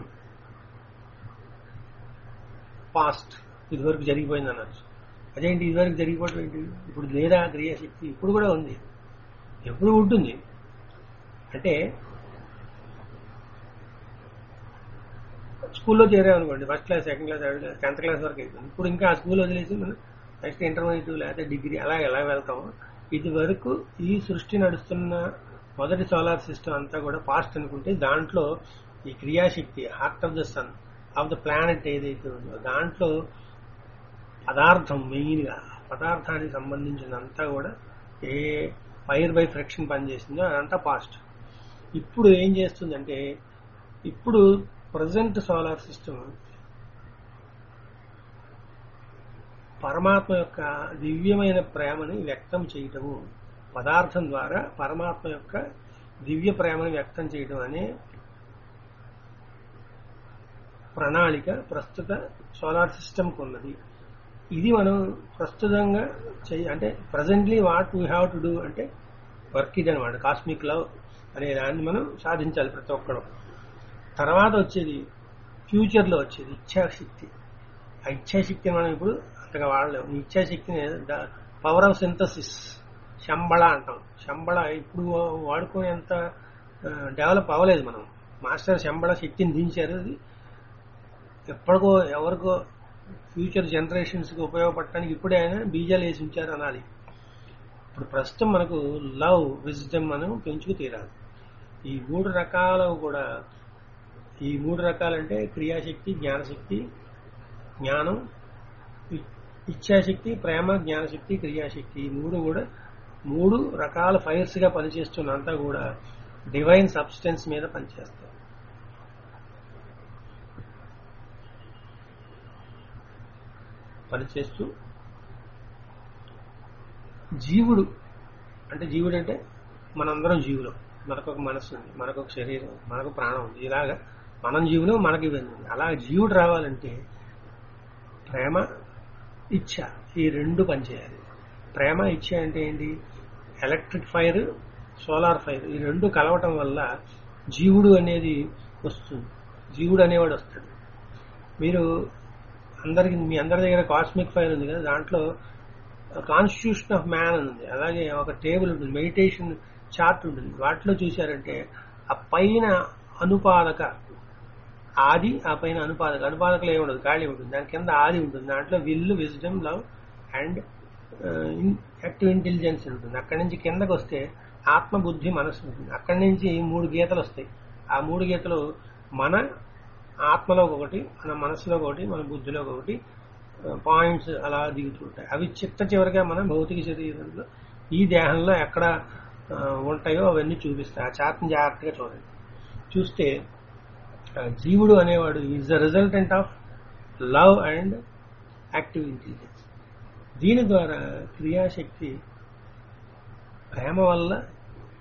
పాస్ట్ ఇదివరకు జరిగిపోయింది అనొచ్చు అదేంటి ఇదివరకు జరిగిపోవడం ఏంటి ఇప్పుడు లేదా క్రియాశక్తి ఇప్పుడు కూడా ఉంది ఎప్పుడు ఉంటుంది అంటే స్కూల్లో చేరామనుకోండి first class second class third class tenth class వరకు అయిపోయింది ఇప్పుడు ఇంకా ఆ స్కూల్ వదిలేసి మనం నెక్స్ట్ ఇంటర్మీడియట్ లేకపోతే డిగ్రీ అలా ఎలా వెళ్తామో ఇది వరకు ఈ సృష్టి నడుస్తున్న మొదటి సోలార్ సిస్టమ్ అంతా కూడా పాస్ట్ అనుకుంటే దాంట్లో ఈ క్రియాశక్తి heart of the sun of the planet ఏదైతే ఉందో దాంట్లో పదార్థం మెయిన్గా పదార్థానికి సంబంధించినంతా కూడా ఏ ఫైర్ బై ఫ్రిక్షన్ పనిచేసిందో అదంతా పాస్ట్ ఇప్పుడు ఏం చేస్తుందంటే ఇప్పుడు ప్రజెంట్ సోలార్ సిస్టమ్ పరమాత్మ యొక్క దివ్యమైన ప్రేమని వ్యక్తం చేయటము పదార్థం ద్వారా పరమాత్మ యొక్క దివ్య ప్రేమను వ్యక్తం చేయటం అనే ప్రణాళిక ప్రస్తుత సోలార్ సిస్టమ్కి ఉన్నది ఇది మనం ప్రస్తుతంగా చెయ్యి అంటే presently what we have to do అంటే వర్క్ ఇది అనమాట కాస్మిక్ లవ్ అనే దాన్ని మనం సాధించాలి ప్రతి ఒక్కరు తర్వాత వచ్చేది ఫ్యూచర్లో వచ్చేది ఇచ్ఛాశక్తి ఆ ఇచ్ఛాశక్తిని మనం ఇప్పుడు అంతగా వాడలేము ఈ ఇచ్ఛాశక్తిని పవర్ ఆఫ్ సింథసిస్ శంబళ అంటాం శంబళ ఇప్పుడు వాడుకునేంత డెవలప్ అవ్వలేదు మనం మాస్టర్ శంబళ శక్తిని దించారు అది ఎప్పటికో ఎవరికో ఫ్యూచర్ జనరేషన్స్కి ఉపయోగపడటానికి ఇప్పుడే ఆయన బీజాలు వేసి ఉంచారు అనాలి ఇప్పుడు ప్రస్తుతం మనకు లవ్ విజ్డమ్ మనం పెంచుకు తీరాలి ఈ మూడు రకాలు కూడా ఈ మూడు రకాలంటే క్రియాశక్తి జ్ఞానశక్తి జ్ఞానం ఇ- ఇచ్ఛాశక్తి ప్రేమ జ్ఞానశక్తి క్రియాశక్తి ఈ మూడు కూడా మూడు రకాల ఫైర్స్ గా పనిచేస్తున్నంతా కూడా డివైన్ సబ్స్టెన్స్ మీద పనిచేస్తాయి పనిచేస్తూ జీవుడు అంటే జీవుడు అంటే మనందరం జీవులం మనకు ఒక మనస్సు ఉంది మనకు ఒక శరీరం మనకు ప్రాణం ఉంది ఇలాగా మనం జీవులు మనకి ఇవన్నీ ఉంది. అలా జీవుడు రావాలంటే ప్రేమ ఇచ్ఛ ఈ రెండు పనిచేయాలి ప్రేమ ఇచ్ఛ అంటే ఏంటి ఎలక్ట్రిక్ ఫైర్ సోలార్ ఫైర్ ఈ రెండు కలవటం వల్ల జీవుడు అనేది వస్తుంది జీవుడు అనేవాడు వస్తాడు మీరు అందరికి మీ అందరి దగ్గర కాస్మిక్ ఫైర్ ఉంది కదా దాంట్లో కాన్స్టిట్యూషన్ ఆఫ్ మ్యాన్ అని ఉంది అలాగే ఒక టేబుల్ ఉంటుంది మెడిటేషన్ చార్ట్ ఉంటుంది వాటిలో చూశారంటే ఆ పైన అనుపాదక ఆది ఆ పైన అనుపాదక అనుపాదకలు ఏమి ఉండదు ఖాళీ ఉంటుంది దాని కింద ఆది ఉంటుంది దాంట్లో will wisdom love and active intelligence ఉంటుంది అక్కడి నుంచి కిందకు వస్తే ఆత్మ బుద్ధి మనస్సు ఉంటుంది అక్కడి నుంచి మూడు గీతలు వస్తాయి ఆ మూడు గీతలు మన ఆత్మలో ఒకటి మన మనసులో ఒకటి మన బుద్ధిలో ఒకటి పాయింట్స్ అలా దిగుతుంటాయి అవి చిట్ట చివరిగా మన భౌతిక శరీరంలో ఈ దేహంలో ఎక్కడ ఆ, ఉంటాయో అవన్నీ చూపిస్తాయి ఆ చార్ట్ని జాగ్రత్తగా చూడండి చూస్తే ఆ, జీవుడు అనేవాడు is the resultant of love and active intelligence దీని ద్వారా క్రియాశక్తి ప్రేమ వల్ల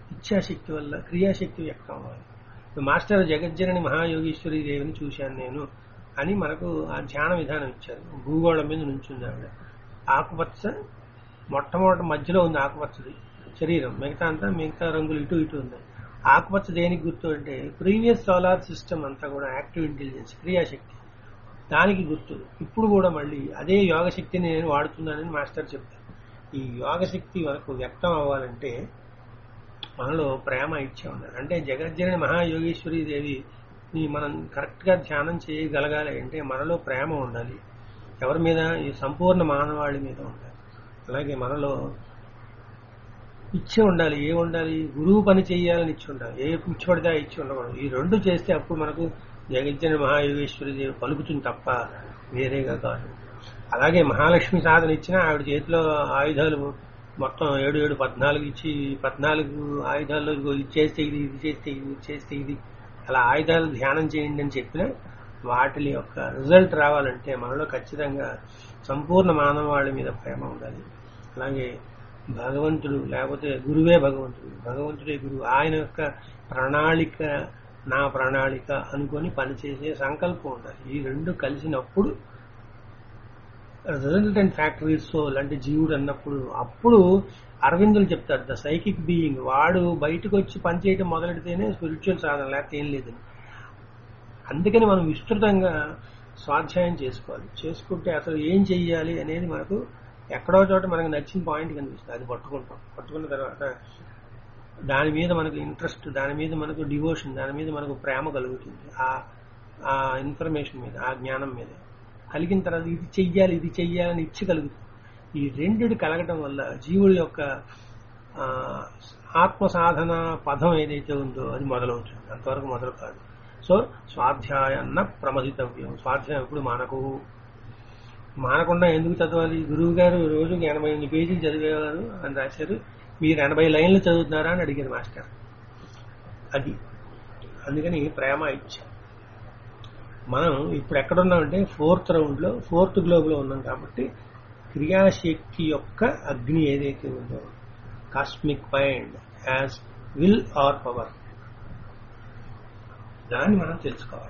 ఇచ్ఛాశక్తి వల్ల క్రియాశక్తి వ్యక్తం అవ్వాలి ఇప్పుడు మాస్టర్ జగజ్జనని మహాయోగేశ్వరి దేవిని చూశాను నేను అని మనకు ఆ ధ్యాన విధానం ఇచ్చారు భూగోళం మీద నుంచింది ఆవిడ ఆకుపచ్చ మొట్టమొదటి మధ్యలో ఉంది ఆకుపచ్చది శరీరం మిగతా అంతా మిగతా రంగులు ఇటు ఇటు ఉంది ఆకుపచ్చ దేనికి గుర్తు అంటే ప్రీవియస్ సోలార్ సిస్టమ్ అంతా కూడా యాక్టివ్ ఇంటెలిజెన్స్ క్రియాశక్తి దానికి గుర్తు ఇప్పుడు కూడా మళ్ళీ అదే యోగ శక్తిని నేను వాడుతున్నానని మాస్టర్ చెప్పారు ఈ యోగ శక్తి మనకు వ్యక్తం అవ్వాలంటే మనలో ప్రేమ ఇచ్చే ఉండాలి అంటే జగజ్జనని మహాయోగేశ్వరి దేవి ఈ మనం కరెక్ట్ గా ధ్యానం చేయగలగాలి అంటే మనలో ప్రేమ ఉండాలి ఎవరి మీద ఈ సంపూర్ణ మానవాళి మీద ఉండాలి అలాగే మనలో ఇచ్చే ఉండాలి ఏ ఉండాలి గురువు పని చేయాలని ఇచ్చి ఉండాలి ఏ ఇచ్చి పడితే ఆ ఇచ్చి ఉండకూడదు ఈ రెండు చేస్తే అప్పుడు మనకు జగజ్జన మహాయోగేశ్వరి దేవి పలుకుతుంది తప్ప వేరేగా కాదు అలాగే మహాలక్ష్మి సాధన ఇచ్చినా ఆవిడ చేతిలో ఆయుధాలు మొత్తం ఏడు ఏడు పద్నాలుగు ఇచ్చి పద్నాలుగు ఆయుధాల్లో ఇదిగో ఇది చేస్తే ఇది ఇది చేస్తే ఇది ఇది చేస్తే ఇది అలా ఆయుధాలు ధ్యానం చేయండి అని చెప్పినా వాటి యొక్క రిజల్ట్ రావాలంటే మనలో ఖచ్చితంగా సంపూర్ణ మానవాళి మీద ప్రేమ ఉండాలి అలాగే భగవంతుడు లేకపోతే గురువే భగవంతుడు భగవంతుడే గురువు ఆయన యొక్క ప్రణాళిక నా ప్రణాళిక అనుకొని పనిచేసే సంకల్పం ఉండాలి ఈ రెండు కలిసినప్పుడు రిజల్టెంట్ ఫ్యాక్టరీ సోల్ అంటే జీవుడు అన్నప్పుడు అప్పుడు అరవిందులు చెప్తారు ద సైకిక్ బీయింగ్ వాడు బయటకు వచ్చి పనిచేయడం మొదలెడితేనే స్పిరిచువల్ సాధన లేకపోతే ఏం లేదని అందుకని మనం విస్తృతంగా స్వాధ్యాయం చేసుకోవాలి చేసుకుంటే అసలు ఏం చెయ్యాలి అనేది మనకు ఎక్కడో చోట మనకు నచ్చిన పాయింట్ కనిపిస్తుంది అది పట్టుకుంటాం పట్టుకున్న తర్వాత దాని మీద మనకు ఇంట్రెస్ట్ దాని మీద మనకు డివోషన్ దాని మీద మనకు ప్రేమ కలుగుతుంది ఆ ఆ ఇన్ఫర్మేషన్ మీద ఆ జ్ఞానం మీద కలిగిన తర్వాత ఇది చెయ్యాలి ఇది చెయ్యాలని ఇచ్చి కలుగుతుంది ఈ రెండిటి కలగటం వల్ల జీవుడి యొక్క ఆ, ఆత్మ సాధన పదం ఏదైతే ఉందో అది మొదలవుతుంది అంతవరకు మొదలు కాదు సో స్వాధ్యాయన్న ప్రమదితవ్యం స్వాధ్యాయం ఎప్పుడు మానకు మానకుండా ఎందుకు చదవాలి గురువు గారు రోజుకి ఎనభై ఎనిమిది పేజీలు చదివేవారు అని రాశారు మీరు ఎనభై లైన్లు చదువుతున్నారా అని అడిగారు మాస్టర్ అది అందుకని ప్రేమ ఇచ్చా మనం ఇప్పుడు ఎక్కడున్నామంటే ఫోర్త్ రౌండ్ లో ఫోర్త్ గ్లోబ్ లో ఉన్నాం కాబట్టి క్రియాశక్తి యొక్క అగ్ని ఏదైతే ఉందో cosmic mind as will or power దాన్ని మనం తెలుసుకోవాలి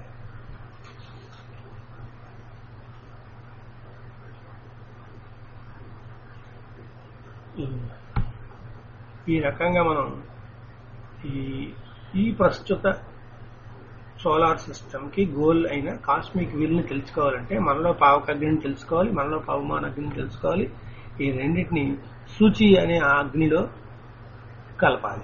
ఈ రకంగా మనం ఈ ఈ ప్రస్తుత సోలార్ సిస్టమ్ కి గోల్ అయిన కాస్మిక్ విల్ ని తెలుసుకోవాలంటే మనలో పావక అగ్నిని తెలుసుకోవాలి మనలో పవమాన అగ్నిని తెలుసుకోవాలి ఈ రెండింటిని సూచి అనే ఆ అగ్నిలో కలపాలి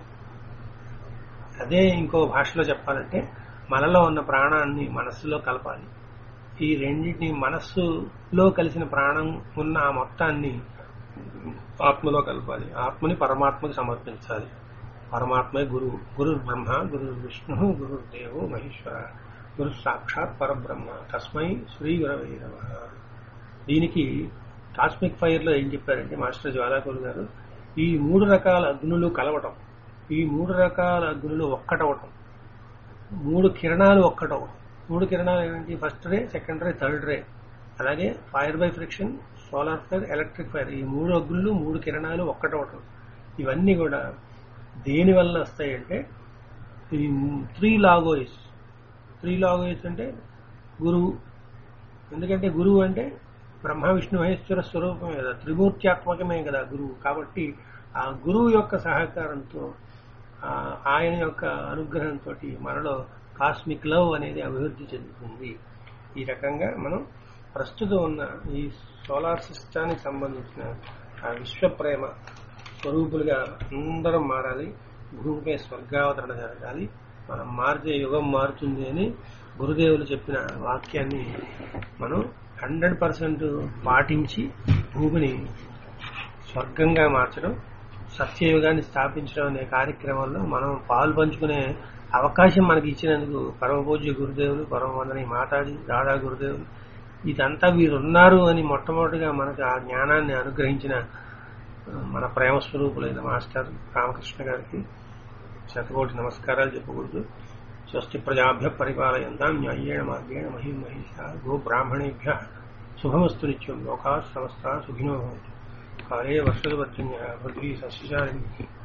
అదే ఇంకో భాషలో చెప్పాలంటే మనలో ఉన్న ప్రాణాన్ని మనస్సులో కలపాలి ఈ రెండింటిని మనస్సులో కలిసిన ప్రాణం ఉన్న ఆ మొత్తాన్ని ఆత్మలో కలపాలి ఆత్మని పరమాత్మకి సమర్పించాలి పరమాత్మే గురువు గురు బ్రహ్మ గురు విష్ణు గురు దేవో మహేశ్వర గురు సాక్షాత్ పరబ్రహ్మ తస్మై శ్రీ గురవై నమః దీనికి కాస్మిక్ ఫైర్ లో ఏం చెప్పారంటే మాస్టర్ జ్వాలాకులు గారు ఈ మూడు రకాల అగ్నులు కలవటం ఈ మూడు రకాల అగ్నులు ఒక్కటవటం మూడు కిరణాలు ఒక్కటవటం మూడు కిరణాలు ఏంటి first ray second ray third ray అలాగే fire by friction solar fire electric fire ఈ మూడు అగ్నులు మూడు కిరణాలు ఒక్కటవటం ఇవన్నీ కూడా దేని వల్ల వస్తాయంటే ఈ త్రీ లాగోయిస్ త్రీ లాగోయిస్ అంటే గురువు ఎందుకంటే గురువు అంటే బ్రహ్మ విష్ణు మహేశ్వర స్వరూపమే కదా త్రిమూర్త్యాత్మకమే కదా గురువు కాబట్టి ఆ గురువు యొక్క సహకారంతో ఆ ఆయన యొక్క అనుగ్రహంతో మనలో కాస్మిక్ లవ్ అనేది అభివృద్ధి చెందుతుంది ఈ రకంగా మనం ప్రస్తుతం ఉన్న ఈ సోలార్ సిస్టానికి సంబంధించిన ఆ విశ్వ ప్రేమ స్వరూపులుగా అందరం మారాలి భూమిపై స్వర్గావతరణ జరగాలి మనం మారితే యుగం మారుతుంది అని గురుదేవులు చెప్పిన వాక్యాన్ని మనం హండ్రెడ్ పర్సెంట్ పాటించి భూమిని స్వర్గంగా మార్చడం సత్యయుగాన్ని స్థాపించడం అనే కార్యక్రమంలో మనం పాలు పంచుకునే అవకాశం మనకి ఇచ్చినందుకు పరమపూజ్య గురుదేవులు పరమవందని మాతాజీ దాదా గురుదేవులు ఇదంతా వీరున్నారు అని మొట్టమొదటిగా మనకు ఆ జ్ఞానాన్ని అనుగ్రహించిన ఆ, మన ప్రేమ స్వరూపులైన మాస్టర్ రామకృష్ణ గారికి శతకోటి నమస్కారాలు చెప్పకూడదు స్వస్తి ప్రజాభ్య పరిపాలయంతాం న్యాయేణ మార్గేణ మహిం మహిష గో బ్రాహ్మణేభ్య శుభమస్తు నిత్యం లోకా సమస్త సుఖినో భవంతు కాలే వర్షదవర్జన్య పృథ్వీ సస్యశాలిని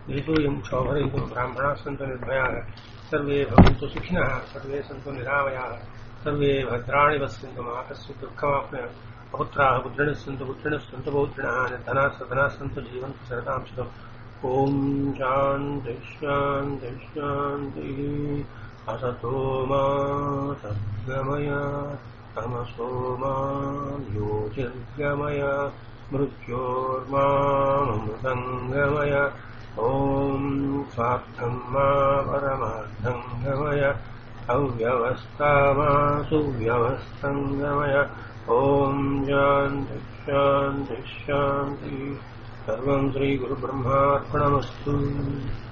ऋतूयं क्षोभरयितुं ब्राह्मणाः सन्तु निर्भयाः सर्वे भवन्तु सुखिनः सर्वे सन्तु निरामयाः सर्वे भद्राणि पश्यन्तु मा कश्चित् दुःखमाप्नुयात् अपुत्राः पुत्रिणः सन्तु पुत्रिणः सन्तु पौत्रिणः निर्धनाः सधनाः सन्तु जीवन्तु शरदां शतम् ॐ शान्ति शान्ति शान्तिः असतो मा सद्गमय तमसो मा ज्योतिर्गमय मृत्योर्मामृतङ्गमय ॐ स्वार्थं मा परमार्थं गमय अव्यवस्था मा सुव्यवस्थं गमय ॐ शान्ति शान्ति शान्तिः सर्वं श्रीगुरुब्रह्मार्पणमस्तु